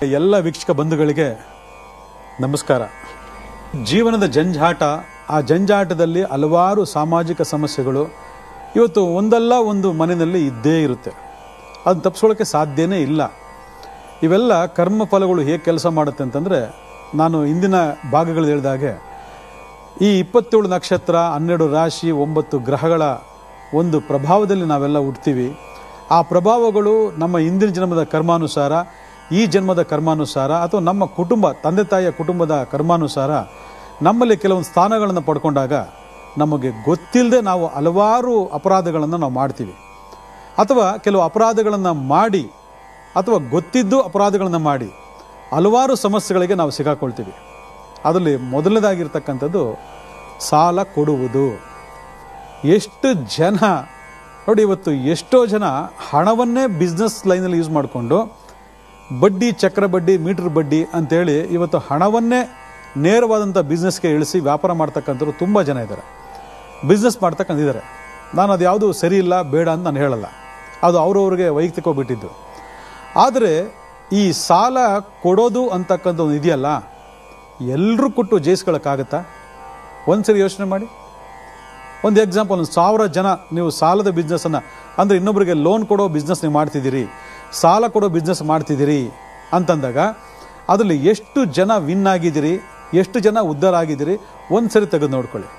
ಎಲ್ಲ ವೀಕ್ಷಕ ಬಂಧುಗಳಿಗೆ ನಮಸ್ಕಾರ ಜೀವನದ ಜಂಜಾಟ ಆ ಜಂಜಾಟದಲ್ಲಿ ಹಲವಾರು ಸಾಮಾಜಿಕ ಸಮಸ್ಯೆಗಳು ಇವತ್ತು ಒಂದಲ್ಲ ಒಂದು ಮನೆಯಲ್ಲಿ ಇದ್ದೇ ಇರುತ್ತೆ ಅದು ತಪ್ಪಿಸ್ಕೊಳ್ಳೋಕ್ಕೆ ಸಾಧ್ಯನೇ ಇಲ್ಲ ಇವೆಲ್ಲ ಕರ್ಮ ಫಲಗಳು ಹೇಗೆ ಕೆಲಸ ಮಾಡುತ್ತೆ ಅಂತಂದರೆ ನಾನು ಇಂದಿನ ಭಾಗಗಳು ಹೇಳಿದಾಗೆ ಈ ಇಪ್ಪತ್ತೇಳು ನಕ್ಷತ್ರ ಹನ್ನೆರಡು ರಾಶಿ ಒಂಬತ್ತು ಗ್ರಹಗಳ ಒಂದು ಪ್ರಭಾವದಲ್ಲಿ ನಾವೆಲ್ಲ ಹುಡ್ತೀವಿ ಆ ಪ್ರಭಾವಗಳು ನಮ್ಮ ಹಿಂದಿನ ಜನ್ಮದ ಕರ್ಮಾನುಸಾರ ಈ ಜನ್ಮದ ಕರ್ಮಾನುಸಾರ ಅಥವಾ ನಮ್ಮ ಕುಟುಂಬ ತಂದೆ ತಾಯಿಯ ಕುಟುಂಬದ ಕರ್ಮಾನುಸಾರ ನಮ್ಮಲ್ಲಿ ಕೆಲವೊಂದು ಸ್ಥಾನಗಳನ್ನು ಪಡ್ಕೊಂಡಾಗ ನಮಗೆ ಗೊತ್ತಿಲ್ಲದೆ ನಾವು ಹಲವಾರು ಅಪರಾಧಗಳನ್ನು ನಾವು ಮಾಡ್ತೀವಿ ಅಥವಾ ಕೆಲವು ಅಪರಾಧಗಳನ್ನು ಮಾಡಿ ಅಥವಾ ಗೊತ್ತಿದ್ದು ಅಪರಾಧಗಳನ್ನು ಮಾಡಿ ಹಲವಾರು ಸಮಸ್ಯೆಗಳಿಗೆ ನಾವು ಸಿಗಾಕೊಳ್ತೀವಿ ಅದರಲ್ಲಿ ಮೊದಲನೇದಾಗಿರ್ತಕ್ಕಂಥದ್ದು ಸಾಲ ಕೊಡುವುದು ಎಷ್ಟು ಜನ ನೋಡಿ ಇವತ್ತು ಎಷ್ಟೋ ಜನ ಹಣವನ್ನೇ ಬಿಸ್ನೆಸ್ ಲೈನಲ್ಲಿ ಯೂಸ್ ಮಾಡಿಕೊಂಡು ಬಡ್ಡಿ ಚಕ್ರ ಬಡ್ಡಿ ಮೀಟರ್ ಬಡ್ಡಿ ಅಂತೇಳಿ ಇವತ್ತು ಹಣವನ್ನೇ ನೇರವಾದಂಥ ಬಿಸ್ನೆಸ್ಗೆ ಇಳಿಸಿ ವ್ಯಾಪಾರ ಮಾಡ್ತಕ್ಕಂಥವ್ರು ತುಂಬ ಜನ ಇದ್ದಾರೆ ಬಿಸ್ನೆಸ್ ಮಾಡ್ತಕ್ಕಂಥಿದ್ದಾರೆ ನಾನು ಅದು ಯಾವುದು ಸರಿ ಇಲ್ಲ ಬೇಡ ಅಂತ ನಾನು ಹೇಳಲ್ಲ ಅದು ಅವ್ರವ್ರಿಗೆ ವೈಯಕ್ತಿಕವಾಗಿ ಬಿಟ್ಟಿದ್ದು ಆದರೆ ಈ ಸಾಲ ಕೊಡೋದು ಅಂತಕ್ಕಂಥ ಒಂದು ಇದೆಯಲ್ಲ ಎಲ್ಲರೂ ಕೊಟ್ಟು ಜಯಿಸ್ಕೊಳ್ಳೋಕ್ಕಾಗತ್ತಾ ಒಂದ್ಸರಿ ಯೋಚನೆ ಮಾಡಿ ಒಂದು ಎಕ್ಸಾಂಪಲ್ ಒಂದು ಸಾವಿರ ಜನ ನೀವು ಸಾಲದ ಬಿಸ್ನೆಸ್ಸನ್ನು ಅಂದರೆ ಇನ್ನೊಬ್ಬರಿಗೆ ಲೋನ್ ಕೊಡೋ ಬಿಸ್ನೆಸ್ ನೀವು ಮಾಡ್ತಿದ್ದೀರಿ ಸಾಲ ಕೊಡೋ ಬಿಸ್ನೆಸ್ ಮಾಡ್ತಿದ್ದೀರಿ ಅಂತಂದಾಗ ಅದರಲ್ಲಿ ಎಷ್ಟು ಜನ ವಿನ್ ಆಗಿದ್ದೀರಿ ಎಷ್ಟು ಜನ ಉದ್ಧಾರ ಆಗಿದ್ದೀರಿ ಒಂದು ಸರಿ ತೆಗೆದು ನೋಡ್ಕೊಳ್ಳಿ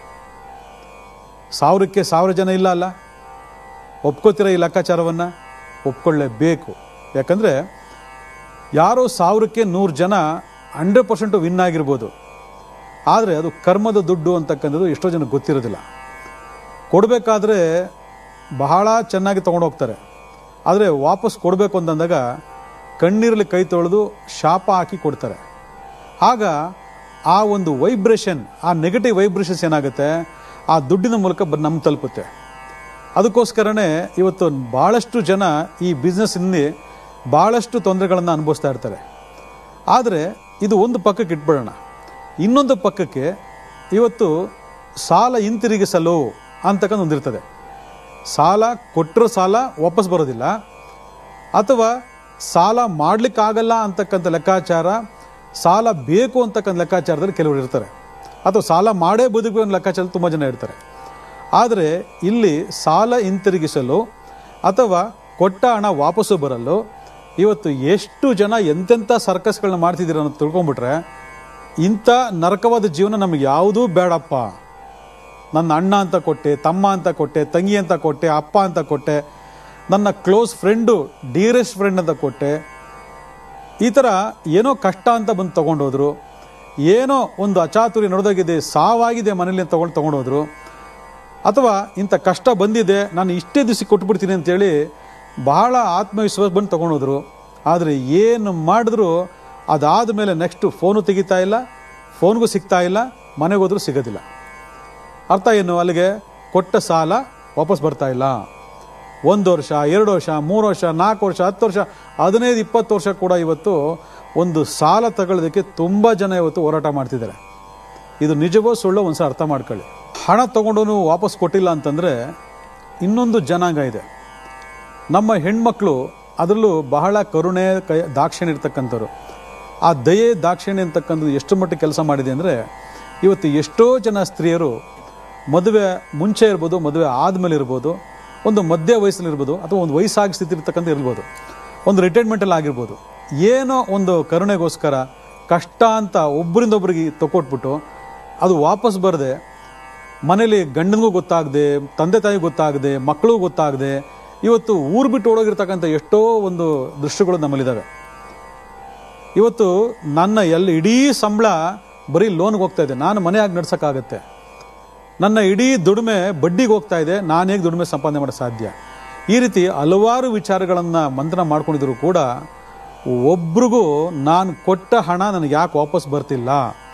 ಸಾವಿರಕ್ಕೆ ಸಾವಿರ ಜನ ಇಲ್ಲ ಅಲ್ಲ ಒಪ್ಕೋತೀರ ಈ ಲೆಕ್ಕಾಚಾರವನ್ನು ಒಪ್ಕೊಳ್ಳೇಬೇಕು ಯಾಕಂದರೆ ಯಾರೋ ಸಾವಿರಕ್ಕೆ ನೂರು ಜನ ಹಂಡ್ರೆಡ್ ಪರ್ಸೆಂಟು ವಿನ್ ಆಗಿರ್ಬೋದು ಆದರೆ ಅದು ಕರ್ಮದ ದುಡ್ಡು ಅಂತಕ್ಕಂಥದ್ದು ಎಷ್ಟೋ ಜನಕ್ಕೆ ಗೊತ್ತಿರೋದಿಲ್ಲ ಕೊಡಬೇಕಾದ್ರೆ ಬಹಳ ಚೆನ್ನಾಗಿ ತೊಗೊಂಡು ಹೋಗ್ತಾರೆ ಆದರೆ ವಾಪಸ್ ಕೊಡಬೇಕು ಅಂತಂದಾಗ ಕಣ್ಣೀರಲ್ಲಿ ಕೈ ತೊಳೆದು ಶಾಪ ಹಾಕಿ ಕೊಡ್ತಾರೆ ಆಗ ಆ ಒಂದು ವೈಬ್ರೇಷನ್ ಆ ನೆಗೆಟಿವ್ ವೈಬ್ರೇಷನ್ಸ್ ಏನಾಗುತ್ತೆ ಆ ದುಡ್ಡಿನ ಮೂಲಕ ಬ ನಮ್ಮ ತಲುಪುತ್ತೆ ಅದಕ್ಕೋಸ್ಕರನೇ ಇವತ್ತು ಭಾಳಷ್ಟು ಜನ ಈ ಬಿಸ್ನೆಸ್ಸಿನಲ್ಲಿ ಭಾಳಷ್ಟು ತೊಂದರೆಗಳನ್ನು ಅನುಭವಿಸ್ತಾ ಇರ್ತಾರೆ ಆದರೆ ಇದು ಒಂದು ಪಕ್ಕಕ್ಕೆ ಇಟ್ಬಿಡೋಣ ಇನ್ನೊಂದು ಪಕ್ಕಕ್ಕೆ ಇವತ್ತು ಸಾಲ ಹಿಂತಿರುಗಿಸಲು ಅಂತಕ್ಕಂಥ ಒಂದಿರ್ತದೆ ಸಾಲ ಕೊಟ್ಟರು ಸಾಲ ವಾಪಸ್ ಬರೋದಿಲ್ಲ ಅಥವಾ ಸಾಲ ಮಾಡಲಿಕ್ಕಾಗಲ್ಲ ಅಂತಕ್ಕಂಥ ಲೆಕ್ಕಾಚಾರ ಸಾಲ ಬೇಕು ಅಂತಕ್ಕಂಥ ಲೆಕ್ಕಾಚಾರದಲ್ಲಿ ಕೆಲವರು ಇರ್ತಾರೆ ಅಥವಾ ಸಾಲ ಮಾಡೇ ಬದುಕಬೇಕು ಅನ್ನೋ ಲೆಕ್ಕಾಚಾರದಲ್ಲಿ ತುಂಬ ಜನ ಇರ್ತಾರೆ ಆದರೆ ಇಲ್ಲಿ ಸಾಲ ಹಿಂತಿರುಗಿಸಲು ಅಥವಾ ಕೊಟ್ಟ ಹಣ ವಾಪಸ್ಸು ಬರಲು ಇವತ್ತು ಎಷ್ಟು ಜನ ಎಂತೆಂಥ ಸರ್ಕಸ್ಗಳನ್ನ ಮಾಡ್ತಿದ್ದೀರ ಅನ್ನೋದು ತಿಳ್ಕೊಂಬಿಟ್ರೆ ಇಂಥ ನರಕವಾದ ಜೀವನ ನಮಗೆ ಯಾವುದೂ ಬೇಡಪ್ಪ ನನ್ನ ಅಣ್ಣ ಅಂತ ಕೊಟ್ಟೆ ತಮ್ಮ ಅಂತ ಕೊಟ್ಟೆ ತಂಗಿ ಅಂತ ಕೊಟ್ಟೆ ಅಪ್ಪ ಅಂತ ಕೊಟ್ಟೆ ನನ್ನ ಕ್ಲೋಸ್ ಫ್ರೆಂಡು ಡಿಯರೆಸ್ಟ್ ಫ್ರೆಂಡ್ ಅಂತ ಕೊಟ್ಟೆ ಈ ಥರ ಏನೋ ಕಷ್ಟ ಅಂತ ಬಂದು ತೊಗೊಂಡೋದ್ರು ಏನೋ ಒಂದು ಅಚಾತುರಿ ನಡೆದೋಗಿದೆ ಸಾವಾಗಿದೆ ಮನೇಲಿ ಅಂತ ತೊಗೊಂಡು ತೊಗೊಂಡೋದ್ರು ಅಥವಾ ಇಂಥ ಕಷ್ಟ ಬಂದಿದೆ ನಾನು ಇಷ್ಟೇ ದಿವಸ ಕೊಟ್ಬಿಡ್ತೀನಿ ಅಂತೇಳಿ ಬಹಳ ಆತ್ಮವಿಶ್ವಾಸ ಬಂದು ತೊಗೊಂಡೋದ್ರು ಆದರೆ ಏನು ಮಾಡಿದ್ರು ಅದಾದ ಮೇಲೆ ನೆಕ್ಸ್ಟ್ ಫೋನು ತೆಗಿತಾ ಇಲ್ಲ ಫೋನ್ಗೂ ಸಿಗ್ತಾ ಇಲ್ಲ ಮನೆಗೆ ಹೋದ್ರೂ ಸಿಗೋದಿಲ್ಲ ಅರ್ಥ ಏನು ಅಲ್ಲಿಗೆ ಕೊಟ್ಟ ಸಾಲ ವಾಪಸ್ ಬರ್ತಾ ಇಲ್ಲ ಒಂದು ವರ್ಷ ಎರಡು ವರ್ಷ ಮೂರು ವರ್ಷ ನಾಲ್ಕು ವರ್ಷ ಹತ್ತು ವರ್ಷ ಹದಿನೈದು ಇಪ್ಪತ್ತು ವರ್ಷ ಕೂಡ ಇವತ್ತು ಒಂದು ಸಾಲ ತಗೊಳ್ಳೋದಕ್ಕೆ ತುಂಬ ಜನ ಇವತ್ತು ಹೋರಾಟ ಮಾಡ್ತಿದ್ದಾರೆ ಇದು ನಿಜವೋ ಸುಳ್ಳೋ ಒಂದ್ಸಲ ಅರ್ಥ ಮಾಡ್ಕೊಳ್ಳಿ ಹಣ ತಗೊಂಡು ವಾಪಸ್ ಕೊಟ್ಟಿಲ್ಲ ಅಂತಂದರೆ ಇನ್ನೊಂದು ಜನಾಂಗ ಇದೆ ನಮ್ಮ ಹೆಣ್ಮಕ್ಳು ಅದರಲ್ಲೂ ಬಹಳ ಕರುಣೆ ಕೈ ದಾಕ್ಷಿಣ್ಯ ಇರ್ತಕ್ಕಂಥವ್ರು ಆ ದಯೆ ದಾಕ್ಷಿಣ್ಯ ಅಂತಕ್ಕಂಥದ್ದು ಎಷ್ಟು ಮಟ್ಟಿಗೆ ಕೆಲಸ ಮಾಡಿದೆ ಅಂದರೆ ಇವತ್ತು ಎಷ್ಟೋ ಜನ ಸ್ತ್ರೀಯರು ಮದುವೆ ಮುಂಚೆ ಇರ್ಬೋದು ಮದುವೆ ಆದಮೇಲೆ ಇರ್ಬೋದು ಒಂದು ಮಧ್ಯ ವಯಸ್ಸಲ್ಲಿರ್ಬೋದು ಅಥವಾ ಒಂದು ವಯಸ್ಸಾಗಿ ಸ್ಥಿತಿ ಇರ್ತಕ್ಕಂಥ ಇರ್ಬೋದು ಒಂದು ರಿಟೈರ್ಮೆಂಟಲ್ಲಿ ಆಗಿರ್ಬೋದು ಏನೋ ಒಂದು ಕರುಣೆಗೋಸ್ಕರ ಕಷ್ಟ ಅಂತ ಒಬ್ಬರಿಂದ ಒಬ್ಬರಿಗೆ ತಗೊಟ್ಬಿಟ್ಟು ಅದು ವಾಪಸ್ ಬರದೆ ಮನೇಲಿ ಗಂಡನಿಗೂ ಗೊತ್ತಾಗದೆ ತಂದೆ ತಾಯಿಗೂ ಗೊತ್ತಾಗದೆ ಮಕ್ಕಳಿಗೂ ಗೊತ್ತಾಗದೆ ಇವತ್ತು ಊರು ಬಿಟ್ಟು ಓಡೋಗಿರ್ತಕ್ಕಂಥ ಎಷ್ಟೋ ಒಂದು ದೃಶ್ಯಗಳು ನಮ್ಮಲ್ಲಿದ್ದಾವೆ ಇವತ್ತು ನನ್ನ ಎಲ್ಲ ಇಡೀ ಸಂಬಳ ಬರೀ ಲೋನ್ಗೆ ಹೋಗ್ತಾ ಇದೆ ನಾನು ಮನೆಯಾಗಿ ನಡ್ಸೋಕ್ಕಾಗತ್ತೆ ನನ್ನ ಇಡೀ ದುಡಿಮೆ ಬಡ್ಡಿಗೆ ಹೋಗ್ತಾ ಇದೆ ನಾನು ಹೇಗೆ ದುಡಿಮೆ ಸಂಪಾದನೆ ಮಾಡೋಕ್ಕೆ ಸಾಧ್ಯ ಈ ರೀತಿ ಹಲವಾರು ವಿಚಾರಗಳನ್ನು ಮಂಥನ ಮಾಡ್ಕೊಂಡಿದ್ರು ಕೂಡ ಒಬ್ರಿಗೂ ನಾನು ಕೊಟ್ಟ ಹಣ ನನಗೆ ಯಾಕೆ ವಾಪಸ್ ಬರ್ತಿಲ್ಲ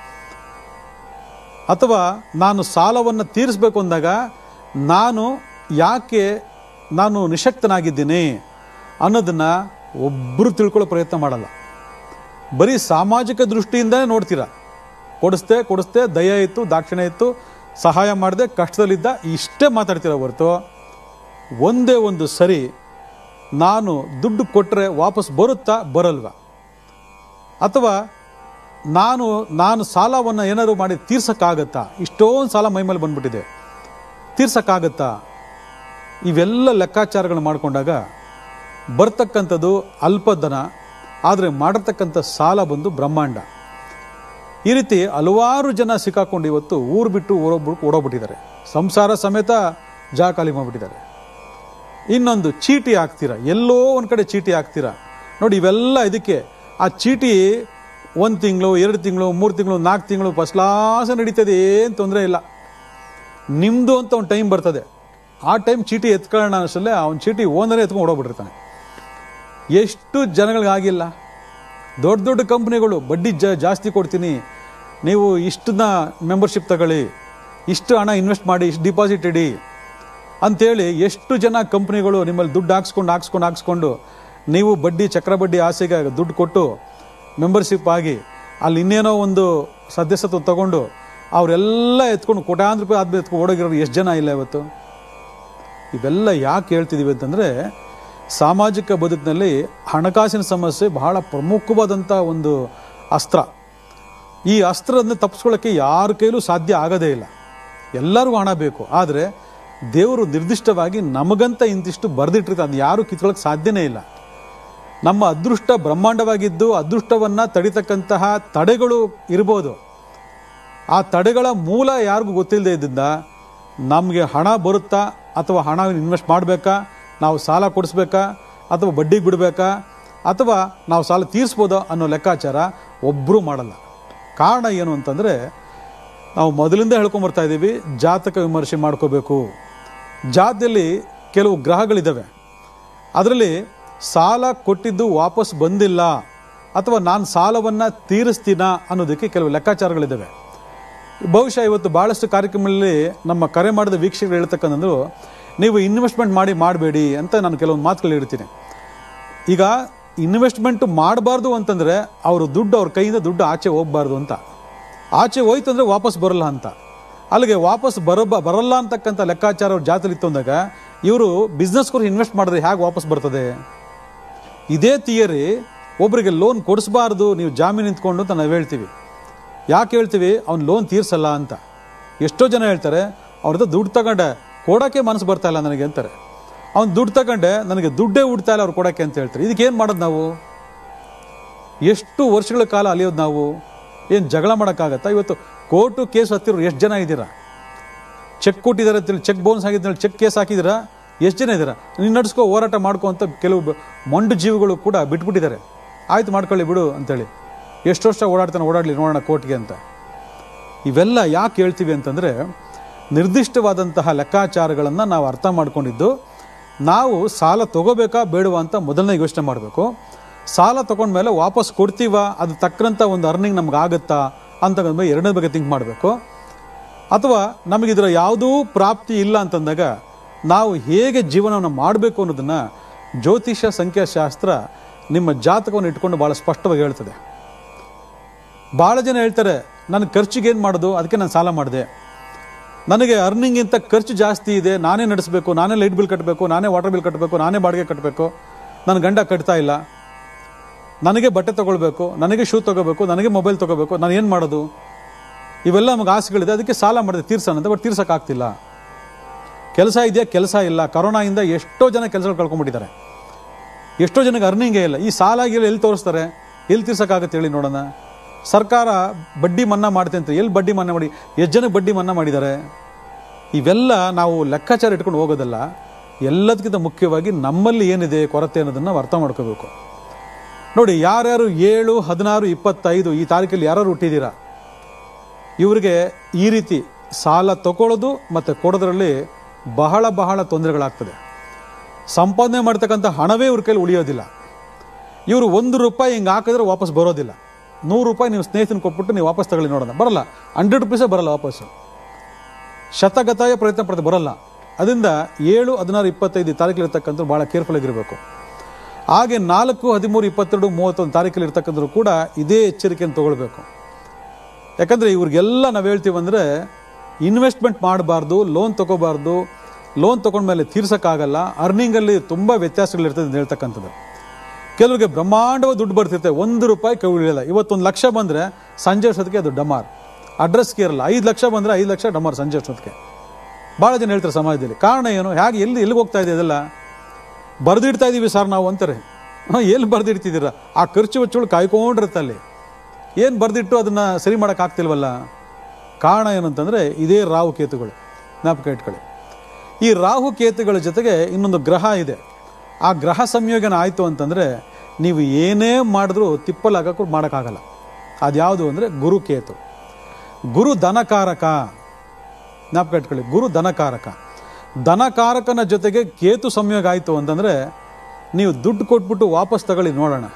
ಅಥವಾ ನಾನು ಸಾಲವನ್ನು ತೀರಿಸಬೇಕು ಅಂದಾಗ ನಾನು ಯಾಕೆ ನಾನು ನಿಶಕ್ತನಾಗಿದ್ದೀನಿ ಅನ್ನೋದನ್ನು ಒಬ್ಬರು ತಿಳ್ಕೊಳ್ಳೋ ಪ್ರಯತ್ನ ಮಾಡಲ್ಲ ಬರೀ ಸಾಮಾಜಿಕ ದೃಷ್ಟಿಯಿಂದನೇ ನೋಡ್ತೀರಾ ಕೊಡಿಸ್ದೆ ಕೊಡಿಸ್ದೆ ದಯ ಇತ್ತು ದಾಕ್ಷಿಣ್ಯ ಇತ್ತು ಸಹಾಯ ಮಾಡಿದೆ ಕಷ್ಟದಲ್ಲಿದ್ದ ಇಷ್ಟೇ ಮಾತಾಡ್ತೀರ ಹೊರತು ಒಂದೇ ಒಂದು ಸರಿ ನಾನು ದುಡ್ಡು ಕೊಟ್ಟರೆ ವಾಪಸ್ ಬರುತ್ತಾ ಬರಲ್ವಾ ಅಥವಾ ನಾನು ನಾನು ಸಾಲವನ್ನು ಏನಾದ್ರು ಮಾಡಿ ತೀರ್ಸಕ್ಕಾಗತ್ತಾ ಇಷ್ಟೊಂದು ಸಾಲ ಮೈ ಮೇಲೆ ಬಂದ್ಬಿಟ್ಟಿದೆ ತೀರ್ಸಕ್ಕಾಗತ್ತಾ ಇವೆಲ್ಲ ಲೆಕ್ಕಾಚಾರಗಳು ಮಾಡಿಕೊಂಡಾಗ ಬರ್ತಕ್ಕಂಥದ್ದು ಅಲ್ಪಧನ ಆದರೆ ಮಾಡಿರ್ತಕ್ಕಂಥ ಸಾಲ ಬಂದು ಬ್ರಹ್ಮಾಂಡ ಈ ರೀತಿ ಹಲವಾರು ಜನ ಸಿಕ್ಕಾಕೊಂಡು ಇವತ್ತು ಊರು ಬಿಟ್ಟು ಊರೊಬ್ಬರು ಓಡೋಗ್ಬಿಟ್ಟಿದ್ದಾರೆ ಸಂಸಾರ ಸಮೇತ ಜಾಗ ಖಾಲಿ ಮಾಡಿಬಿಟ್ಟಿದ್ದಾರೆ ಇನ್ನೊಂದು ಚೀಟಿ ಹಾಕ್ತೀರಾ ಎಲ್ಲೋ ಒಂದು ಕಡೆ ಚೀಟಿ ಹಾಕ್ತೀರಾ ನೋಡಿ ಇವೆಲ್ಲ ಇದಕ್ಕೆ ಆ ಚೀಟಿ ಒಂದು ತಿಂಗಳು ಎರಡು ತಿಂಗಳು ಮೂರು ತಿಂಗಳು ನಾಲ್ಕು ತಿಂಗಳು ಫಸ್ಟ್ ಕ್ಲಾಸ್ ನಡೀತದೆ ಏನು ತೊಂದರೆ ಇಲ್ಲ ನಿಮ್ಮದು ಅಂತ ಒಂದು ಟೈಮ್ ಬರ್ತದೆ ಆ ಟೈಮ್ ಚೀಟಿ ಎತ್ಕೊಳ್ಳೋಣ ಅಷ್ಟಲ್ಲೇ ಅವ್ನ ಚೀಟಿ ಓನರೇ ಎತ್ಕೊಂಡು ಓಡೋಗ್ಬಿಟ್ಟಿರ್ತಾನೆ ಎಷ್ಟು ಜನಗಳಿಗಾಗಿಲ್ಲ ದೊಡ್ಡ ದೊಡ್ಡ ಕಂಪ್ನಿಗಳು ಬಡ್ಡಿ ಜ ಜಾಸ್ತಿ ಕೊಡ್ತೀನಿ ನೀವು ಇಷ್ಟನ್ನ ಮೆಂಬರ್ಶಿಪ್ ತಗೊಳ್ಳಿ ಇಷ್ಟು ಹಣ ಇನ್ವೆಸ್ಟ್ ಮಾಡಿ ಇಷ್ಟು ಡಿಪಾಸಿಟ್ ಇಡಿ ಅಂಥೇಳಿ ಎಷ್ಟು ಜನ ಕಂಪ್ನಿಗಳು ನಿಮ್ಮಲ್ಲಿ ದುಡ್ಡು ಹಾಕ್ಸ್ಕೊಂಡು ಹಾಕ್ಸ್ಕೊಂಡು ಹಾಕ್ಸ್ಕೊಂಡು ನೀವು ಬಡ್ಡಿ ಚಕ್ರ ಬಡ್ಡಿ ಆಸೆಗೆ ದುಡ್ಡು ಕೊಟ್ಟು ಮೆಂಬರ್ಶಿಪ್ ಆಗಿ ಅಲ್ಲಿ ಇನ್ನೇನೋ ಒಂದು ಸದಸ್ಯತ್ವ ತಗೊಂಡು ಅವರೆಲ್ಲ ಎತ್ಕೊಂಡು ಕೋಟ್ಯಾಂತರ ರೂಪಾಯಿ ಆದ್ಮೇಲೆ ಎತ್ಕೊಂಡು ಓಡೋಗಿರೋರು ಎಷ್ಟು ಜನ ಇಲ್ಲ ಇವತ್ತು ಇವೆಲ್ಲ ಯಾಕೆ ಹೇಳ್ತಿದ್ದೀವಿ ಅಂತಂದರೆ ಸಾಮಾಜಿಕ ಬದುಕಿನಲ್ಲಿ ಹಣಕಾಸಿನ ಸಮಸ್ಯೆ ಬಹಳ ಪ್ರಮುಖವಾದಂಥ ಒಂದು ಅಸ್ತ್ರ ಈ ಅಸ್ತ್ರವನ್ನು ತಪ್ಪಿಸ್ಕೊಳ್ಳೋಕ್ಕೆ ಯಾರ ಕೈಲೂ ಸಾಧ್ಯ ಆಗೋದೇ ಇಲ್ಲ ಎಲ್ಲರಿಗೂ ಹಣ ಬೇಕು ಆದರೆ ದೇವರು ನಿರ್ದಿಷ್ಟವಾಗಿ ನಮಗಂತ ಇಂತಿಷ್ಟು ಬರೆದಿಟ್ಟಿರ್ತಾರೆ ಅದು ಯಾರು ಕಿತ್ಕೊಳ್ಳೋಕೆ ಸಾಧ್ಯನೇ ಇಲ್ಲ ನಮ್ಮ ಅದೃಷ್ಟ ಬ್ರಹ್ಮಾಂಡವಾಗಿದ್ದು ಅದೃಷ್ಟವನ್ನು ತಡಿತಕ್ಕಂತಹ ತಡೆಗಳು ಇರ್ಬೋದು ಆ ತಡೆಗಳ ಮೂಲ ಯಾರಿಗೂ ಗೊತ್ತಿಲ್ಲದೆ ಇದ್ದಿಂದ ನಮಗೆ ಹಣ ಬರುತ್ತಾ ಅಥವಾ ಹಣ ಇನ್ವೆಸ್ಟ್ ಮಾಡಬೇಕಾ ನಾವು ಸಾಲ ಕೊಡಿಸ್ಬೇಕಾ ಅಥವಾ ಬಡ್ಡಿಗೆ ಬಿಡಬೇಕಾ ಅಥವಾ ನಾವು ಸಾಲ ತೀರಿಸ್ಬೋದಾ ಅನ್ನೋ ಲೆಕ್ಕಾಚಾರ ಒಬ್ಬರೂ ಮಾಡಲ್ಲ ಕಾರಣ ಏನು ಅಂತಂದರೆ ನಾವು ಮೊದಲಿಂದ ಹೇಳ್ಕೊಂಬರ್ತಾ ಇದ್ದೀವಿ ಜಾತಕ ವಿಮರ್ಶೆ ಮಾಡ್ಕೋಬೇಕು ಜಾತದಲ್ಲಿ ಕೆಲವು ಗ್ರಹಗಳಿದ್ದಾವೆ ಅದರಲ್ಲಿ ಸಾಲ ಕೊಟ್ಟಿದ್ದು ವಾಪಸ್ ಬಂದಿಲ್ಲ ಅಥವಾ ನಾನು ಸಾಲವನ್ನು ತೀರಿಸ್ತೀನ ಅನ್ನೋದಕ್ಕೆ ಕೆಲವು ಲೆಕ್ಕಾಚಾರಗಳಿದ್ದಾವೆ ಬಹುಶಃ ಇವತ್ತು ಭಾಳಷ್ಟು ಕಾರ್ಯಕ್ರಮಗಳಲ್ಲಿ ನಮ್ಮ ಕರೆ ಮಾಡಿದ ವೀಕ್ಷಕರು ಹೇಳ್ತಕ್ಕಂಥದ್ದು ನೀವು ಇನ್ವೆಸ್ಟ್ಮೆಂಟ್ ಮಾಡಿ ಮಾಡಬೇಡಿ ಅಂತ ನಾನು ಕೆಲವೊಂದು ಮಾತುಗಳು ಹೇಳ್ತೀನಿ ಈಗ ಇನ್ವೆಸ್ಟ್ಮೆಂಟ್ ಮಾಡಬಾರ್ದು ಅಂತಂದರೆ ಅವರು ದುಡ್ಡು ಅವ್ರ ಕೈಯಿಂದ ದುಡ್ಡು ಆಚೆ ಹೋಗಬಾರ್ದು ಅಂತ ಆಚೆ ಹೋಯ್ತು ಅಂದರೆ ವಾಪಸ್ ಬರಲ್ಲ ಅಂತ ಅಲ್ಲಿಗೆ ವಾಪಸ್ ಬರಬ ಬರಲ್ಲ ಅಂತಕ್ಕಂಥ ಲೆಕ್ಕಾಚಾರ ಅವ್ರ ಜಾತಲಿತ್ತು ಅಂದಾಗ ಇವರು ಬಿಸ್ನೆಸ್ಗೋರು ಇನ್ವೆಸ್ಟ್ ಮಾಡಿದ್ರೆ ಹೇಗೆ ವಾಪಸ್ ಬರ್ತದೆ ಇದೇ ತಿಯರಿ ಒಬ್ಬರಿಗೆ ಲೋನ್ ಕೊಡಿಸ್ಬಾರ್ದು ನೀವು ಜಾಮೀನು ನಿಂತ್ಕೊಂಡು ಅಂತ ನಾವು ಹೇಳ್ತೀವಿ ಯಾಕೆ ಹೇಳ್ತೀವಿ ಅವ್ನು ಲೋನ್ ತೀರ್ಸಲ್ಲ ಅಂತ ಎಷ್ಟೋ ಜನ ಹೇಳ್ತಾರೆ ಅವ್ರದ್ದು ದುಡ್ಡು ತಗೊಂಡೆ ಕೊಡೋಕ್ಕೆ ಮನಸ್ಸು ಬರ್ತಾ ಇಲ್ಲ ನನಗೆ ಅಂತಾರೆ ಅವ್ನು ದುಡ್ಡು ತಗೊಂಡೆ ನನಗೆ ದುಡ್ಡೇ ಉಡ್ತಾ ಇಲ್ಲ ಅವ್ರು ಕೊಡೋಕ್ಕೆ ಅಂತ ಹೇಳ್ತಾರೆ ಇದಕ್ಕೆ ಏನು ಮಾಡೋದು ನಾವು ಎಷ್ಟು ವರ್ಷಗಳ ಕಾಲ ಅಲಿಯೋದು ನಾವು ಏನು ಜಗಳ ಮಾಡೋಕ್ಕಾಗತ್ತಾ ಇವತ್ತು ಕೋರ್ಟು ಕೇಸ್ ಹತ್ತಿರೋ ಎಷ್ಟು ಜನ ಇದ್ದೀರಾ ಚೆಕ್ ಕೊಟ್ಟಿದ್ದಾರೆ ಅಂತೇಳಿ ಚೆಕ್ ಬೌನ್ಸ್ ಆಗಿದ್ದಲ್ಲಿ ಚೆಕ್ ಕೇಸ್ ಹಾಕಿದ್ದೀರಾ ಎಷ್ಟು ಜನ ಇದ್ದೀರಾ ನೀನು ನಡ್ಸ್ಕೋ ಹೋರಾಟ ಮಾಡ್ಕೊ ಅಂತ ಕೆಲವು ಬ- ಮೊಂಡು ಜೀವಿಗಳು ಕೂಡ ಬಿಟ್ಬಿಟ್ಟಿದ್ದಾರೆ ಆಯ್ತು ಮಾಡ್ಕೊಳ್ಳಿ ಬಿಡು ಅಂತೇಳಿ ಎಷ್ಟು ವರ್ಷ ಓಡಾಡ್ತಾನೆ ಓಡಾಡಲಿ ನೋಡೋಣ ಕೋರ್ಟ್ಗೆ ಅಂತ ಇವೆಲ್ಲ ಯಾಕೆ ಹೇಳ್ತೀವಿ ಅಂತಂದರೆ ನಿರ್ದಿಷ್ಟವಾದಂತಹ ಲೆಕ್ಕಾಚಾರಗಳನ್ನು ನಾವು ಅರ್ಥ ಮಾಡ್ಕೊಂಡಿದ್ದು ನಾವು ಸಾಲ ತಗೋಬೇಕಾ ಬೇಡವಾ ಅಂತ ಮೊದಲನೇ ಯೋಚನೆ ಮಾಡಬೇಕು ಸಾಲ ತಗೊಂಡ್ಮೇಲೆ ವಾಪಸ್ ಕೊಡ್ತೀವಾ ಅದು ತಕ್ಕಂಥ ಒಂದು ಅರ್ನಿಂಗ್ ನಮ್ಗೆ ಆಗುತ್ತಾ ಅಂತಂದ್ಮೇಲೆ ಎರಡನೇ ಬಗ್ಗೆ ಥಿಂಕ್ ಮಾಡಬೇಕು ಅಥವಾ ನಮಗಿದರ ಯಾವುದೂ ಪ್ರಾಪ್ತಿ ಇಲ್ಲ ಅಂತಂದಾಗ ನಾವು ಹೇಗೆ ಜೀವನವನ್ನು ಮಾಡಬೇಕು ಅನ್ನೋದನ್ನು ಜ್ಯೋತಿಷ ಸಂಖ್ಯಾಶಾಸ್ತ್ರ ನಿಮ್ಮ ಜಾತಕವನ್ನು ಇಟ್ಕೊಂಡು ಭಾಳ ಸ್ಪಷ್ಟವಾಗಿ ಹೇಳ್ತದೆ ಭಾಳ ಜನ ಹೇಳ್ತಾರೆ ನನ್ನ ಖರ್ಚಿಗೆ ಏನು ಮಾಡೋದು ಅದಕ್ಕೆ ನಾನು ಸಾಲ ಮಾಡಿದೆ ನನಗೆ ಅರ್ನಿಂಗಿಂತ ಖರ್ಚು ಜಾಸ್ತಿ ಇದೆ ನಾನೇ ನಡೆಸಬೇಕು ನಾನೇ ಲೈಟ್ ಬಿಲ್ ಕಟ್ಟಬೇಕು ನಾನೇ ವಾಟರ್ ಬಿಲ್ ಕಟ್ಟಬೇಕು ನಾನೇ ಬಾಡಿಗೆ ಕಟ್ಟಬೇಕು ನನ್ನ ಗಂಡ ಕಟ್ತಾ ಇಲ್ಲ ನನಗೆ ಬಟ್ಟೆ ತಗೊಳ್ಬೇಕು ನನಗೆ ಶೂ ತಗೋಬೇಕು ನನಗೆ ಮೊಬೈಲ್ ತಗೋಬೇಕು ನಾನು ಏನು ಮಾಡೋದು ಇವೆಲ್ಲ ನಮಗೆ ಆಸೆಗಳಿದೆ ಅದಕ್ಕೆ ಸಾಲ ಮಾಡಿದೆ ತೀರ್ಸೋಣ ಅಂತ ಬಟ್ ತೀರ್ಸೋಕ್ಕಾಗ್ತಿಲ್ಲ ಕೆಲಸ ಇದೆಯಾ ಕೆಲಸ ಇಲ್ಲ ಕರೋನಾಯಿಂದ ಎಷ್ಟೋ ಜನ ಕೆಲಸಗಳು ಕಳ್ಕೊಂಡ್ಬಿಟ್ಟಿದ್ದಾರೆ ಎಷ್ಟೋ ಜನಕ್ಕೆ ಅರ್ನಿಂಗೇ ಇಲ್ಲ ಈ ಸಾಲ ಗೀಲ ಎಲ್ಲಿ ತೋರಿಸ್ತಾರೆ ಎಲ್ಲಿ ತೀರ್ಸೋಕ್ಕಾಗತ್ತೆ ಹೇಳಿ ನೋಡೋಣ ಸರ್ಕಾರ ಬಡ್ಡಿ ಮನ್ನಾ ಮಾಡ್ತೆ ಅಂತ ಎಲ್ಲಿ ಬಡ್ಡಿ ಮನ್ನಾ ಮಾಡಿ ಎಷ್ಟು ಜನಕ್ಕೆ ಬಡ್ಡಿ ಮನ್ನಾ ಮಾಡಿದ್ದಾರೆ ಇವೆಲ್ಲ ನಾವು ಲೆಕ್ಕಾಚಾರ ಇಟ್ಕೊಂಡು ಹೋಗೋದಲ್ಲ ಎಲ್ಲದಕ್ಕಿಂತ ಮುಖ್ಯವಾಗಿ ನಮ್ಮಲ್ಲಿ ಏನಿದೆ ಕೊರತೆ ಅನ್ನೋದನ್ನು ನಾವು ಅರ್ಥ ಮಾಡ್ಕೋಬೇಕು ನೋಡಿ ಯಾರ್ಯಾರು ಏಳು ಹದಿನಾರು ಇಪ್ಪತ್ತೈದು ಈ ತಾರೀಕಲ್ಲಿ ಯಾರು ಹುಟ್ಟಿದ್ದೀರಾ ಇವರಿಗೆ ಈ ರೀತಿ ಸಾಲ ತಗೊಳ್ಳೋದು ಮತ್ತು ಕೊಡೋದ್ರಲ್ಲಿ ಬಹಳ ಬಹಳ ತೊಂದರೆಗಳಾಗ್ತದೆ ಸಂಪಾದನೆ ಮಾಡ್ತಕ್ಕಂಥ ಹಣವೇ ಇವ್ರ ಕೈಲಿ ಉಳಿಯೋದಿಲ್ಲ ಇವರು ಒಂದು ರೂಪಾಯಿ ಹಿಂಗೆ ಹಾಕಿದ್ರೆ ವಾಪಸ್ ಬರೋದಿಲ್ಲ ನೂರು ರೂಪಾಯಿ ನೀವು ಸ್ನೇಹಿತನ ಕೊಟ್ಬಿಟ್ಟು ನೀವು ವಾಪಸ್ ತಗೊಳ್ಳಿ ನೋಡೋಣ ಬರಲ್ಲ ಹಂಡ್ರೆಡ್ ರುಪೀಸೇ ಬರಲ್ಲ ವಾಪಸ್ಸು ಶತಗತಾಯ ಪ್ರಯತ್ನ ಪಡ್ತಾ ಬರಲ್ಲ ಅದರಿಂದ ಏಳು ಹದಿನಾರು ಇಪ್ಪತ್ತೈದು ತಾರೀಕಲ್ಲಿರ್ತಕ್ಕಂಥ ಭಾಳ ಕೇರ್ಫುಲ್ ಆಗಿರಬೇಕು ಹಾಗೆ ನಾಲ್ಕು ಹದಿಮೂರು ಇಪ್ಪತ್ತೆರಡು ಮೂವತ್ತೊಂದು ತಾರೀಕಲ್ಲಿ ಇರ್ತಕ್ಕಂಥವ್ರು ಕೂಡ ಇದೇ ಎಚ್ಚರಿಕೆಯನ್ನು ತಗೊಳ್ಬೇಕು ಯಾಕಂದರೆ ಇವ್ರಿಗೆಲ್ಲ ನಾವು ಹೇಳ್ತೀವಿ ಅಂದರೆ ಇನ್ವೆಸ್ಟ್ಮೆಂಟ್ ಮಾಡಬಾರ್ದು ಲೋನ್ ತೊಗೋಬಾರ್ದು ಲೋನ್ ತೊಗೊಂಡ್ಮೇಲೆ ತೀರ್ಸೋಕ್ಕಾಗಲ್ಲ ಅರ್ನಿಂಗಲ್ಲಿ ತುಂಬ ವ್ಯತ್ಯಾಸಗಳಿರ್ತದೆ ಅಂತ ಹೇಳ್ತಕ್ಕಂಥದ್ದು ಕೆಲವರಿಗೆ ಬ್ರಹ್ಮಾಂಡವಾಗಿ ದುಡ್ಡು ಬರ್ತಿರುತ್ತೆ ಒಂದು ರೂಪಾಯಿ ಕೈ ಉಳಿಯಲ್ಲ ಇವತ್ತೊಂದು ಲಕ್ಷ ಬಂದರೆ ಸಂಜೆ ಅಷ್ಟೊತ್ತಿಗೆ ಅದು ಡಮಾರ್ ಅಡ್ರೆಸ್ಗೆ ಇರಲ್ಲ ಐದು ಲಕ್ಷ ಬಂದರೆ ಐದು ಲಕ್ಷ ಡಮಾರ್ ಸಂಜೆ ಅಷ್ಟೊತ್ತಿಗೆ ಭಾಳ ಜನ ಹೇಳ್ತಾರೆ ಸಮಾಜದಲ್ಲಿ ಕಾರಣ ಏನು ಹೇಗೆ ಎಲ್ಲಿ ಎಲ್ಲಿಗೆ ಹೋಗ್ತಾ ಇದೆ ಇದೆಲ್ಲ ಬರೆದಿಡ್ತಾ ಇದ್ದೀವಿ ಸರ್ ನಾವು ಅಂತಾರೆ ಹಾಂ ಎಲ್ಲಿ ಬರೆದಿಡ್ತಿದ್ದೀರಾ ಆ ಖರ್ಚು ವೆಚ್ಚಗಳು ಕಾಯ್ಕೊಂಡಿರುತ್ತೆ ಅಲ್ಲಿ ಏನು ಬರೆದಿಟ್ಟು ಅದನ್ನು ಸರಿ ಮಾಡೋಕ್ಕಾಗ್ತಿಲ್ವಲ್ಲ ಕಾರಣ ಏನಂತಂದರೆ ಇದೇ ರಾಹು ಕೇತುಗಳು ಜ್ಞಾಪಕ ಇಟ್ಕೊಳ್ಳಿ ಈ ರಾಹು ಕೇತುಗಳ ಜೊತೆಗೆ ಇನ್ನೊಂದು ಗ್ರಹ ಇದೆ ಆ ಗ್ರಹ ಸಂಯೋಜನ ಆಯಿತು ಅಂತಂದರೆ ನೀವು ಏನೇ ಮಾಡಿದ್ರೂ ತಿಪ್ಪಲಾಗಕ್ಕೂ ಮಾಡೋಕ್ಕಾಗಲ್ಲ ಅದ್ಯಾವುದು ಅಂದರೆ ಗುರು ಕೇತು ಗುರು ಧನಕಾರಕ ಜ್ಞಾಪಕ ಇಟ್ಕೊಳ್ಳಿ ಗುರು ಧನಕಾರಕ ಧನಕಾರಕನ ಜೊತೆಗೆ ಕೇತು ಸಂಯೋಗ ಆಯಿತು ಅಂತಂದರೆ ನೀವು ದುಡ್ಡು ಕೊಟ್ಬಿಟ್ಟು ವಾಪಸ್ ತಗೊಳ್ಳಿ ನೋಡೋಣ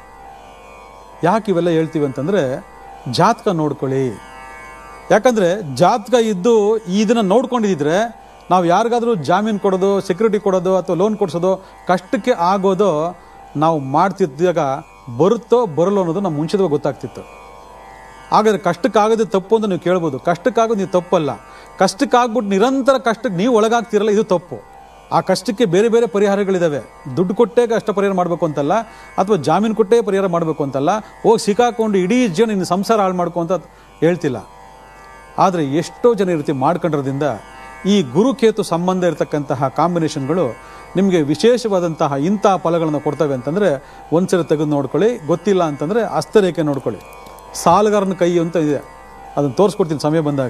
ಯಾಕೆ ಇವೆಲ್ಲ ಹೇಳ್ತೀವಿ ಅಂತಂದರೆ ಜಾತಕ ನೋಡ್ಕೊಳ್ಳಿ ಯಾಕಂದರೆ ಜಾತಕ ಇದ್ದು ಇದನ್ನು ನೋಡ್ಕೊಂಡಿದ್ದರೆ ನಾವು ಯಾರಿಗಾದ್ರೂ ಜಾಮೀನು ಕೊಡೋದು ಸೆಕ್ಯೂರಿಟಿ ಕೊಡೋದು ಅಥವಾ ಲೋನ್ ಕೊಡಿಸೋದು ಕಷ್ಟಕ್ಕೆ ಆಗೋದು ನಾವು ಮಾಡ್ತಿದ್ದಾಗ ಬರುತ್ತೋ ಬರಲ್ಲೋ ಅನ್ನೋದು ನಮ್ಮ ಮುಂಚಿತವಾಗಿ ಗೊತ್ತಾಗ್ತಿತ್ತು ಹಾಗಾದ್ರೆ ಕಷ್ಟಕ್ಕಾಗೋದು ತಪ್ಪು ಅಂತ ನೀವು ಕೇಳ್ಬೋದು ಕಷ್ಟಕ್ಕಾಗೋದು ನೀವು ತಪ್ಪಲ್ಲ ಕಷ್ಟಕ್ಕಾಗ್ಬಿಟ್ಟು ನಿರಂತರ ಕಷ್ಟಕ್ಕೆ ನೀವು ಒಳಗಾಗ್ತಿರಲ್ಲ ಇದು ತಪ್ಪು ಆ ಕಷ್ಟಕ್ಕೆ ಬೇರೆ ಬೇರೆ ಪರಿಹಾರಗಳಿದ್ದಾವೆ ದುಡ್ಡು ಕೊಟ್ಟೇ ಕಷ್ಟ ಪರಿಹಾರ ಮಾಡಬೇಕು ಅಂತಲ್ಲ ಅಥವಾ ಜಾಮೀನು ಕೊಟ್ಟೇ ಪರಿಹಾರ ಮಾಡಬೇಕು ಅಂತಲ್ಲ ಹೋಗಿ ಸಿಕ್ಕಾಕೊಂಡು ಇಡೀ ಜೀವನ ನಿನ್ನ ಸಂಸಾರ ಹಾಳು ಮಾಡ್ಕೊ ಅಂತ ಹೇಳ್ತಿಲ್ಲ ಆದರೆ ಎಷ್ಟೋ ಜನ ಈ ರೀತಿ ಮಾಡ್ಕೊಂಡಿರೋದ್ರಿಂದ ಈ ಗುರುಕೇತು ಸಂಬಂಧ ಇರತಕ್ಕಂತಹ ಕಾಂಬಿನೇಷನ್ಗಳು ನಿಮಗೆ ವಿಶೇಷವಾದಂತಹ ಇಂತಹ ಫಲಗಳನ್ನು ಕೊಡ್ತವೆ ಅಂತಂದರೆ ಒಂದ್ಸರಿ ತೆಗೆದು ನೋಡ್ಕೊಳ್ಳಿ ಗೊತ್ತಿಲ್ಲ ಅಂತಂದರೆ ಹಸ್ತರೇಖೆ ನೋಡ್ಕೊಳ್ಳಿ ಸಾಲಗಾರನ ಕೈ ಅಂತ ಇದೆ ಅದನ್ನು ತೋರಿಸ್ಕೊಡ್ತೀನಿ ಸಮಯ ಬಂದಾಗ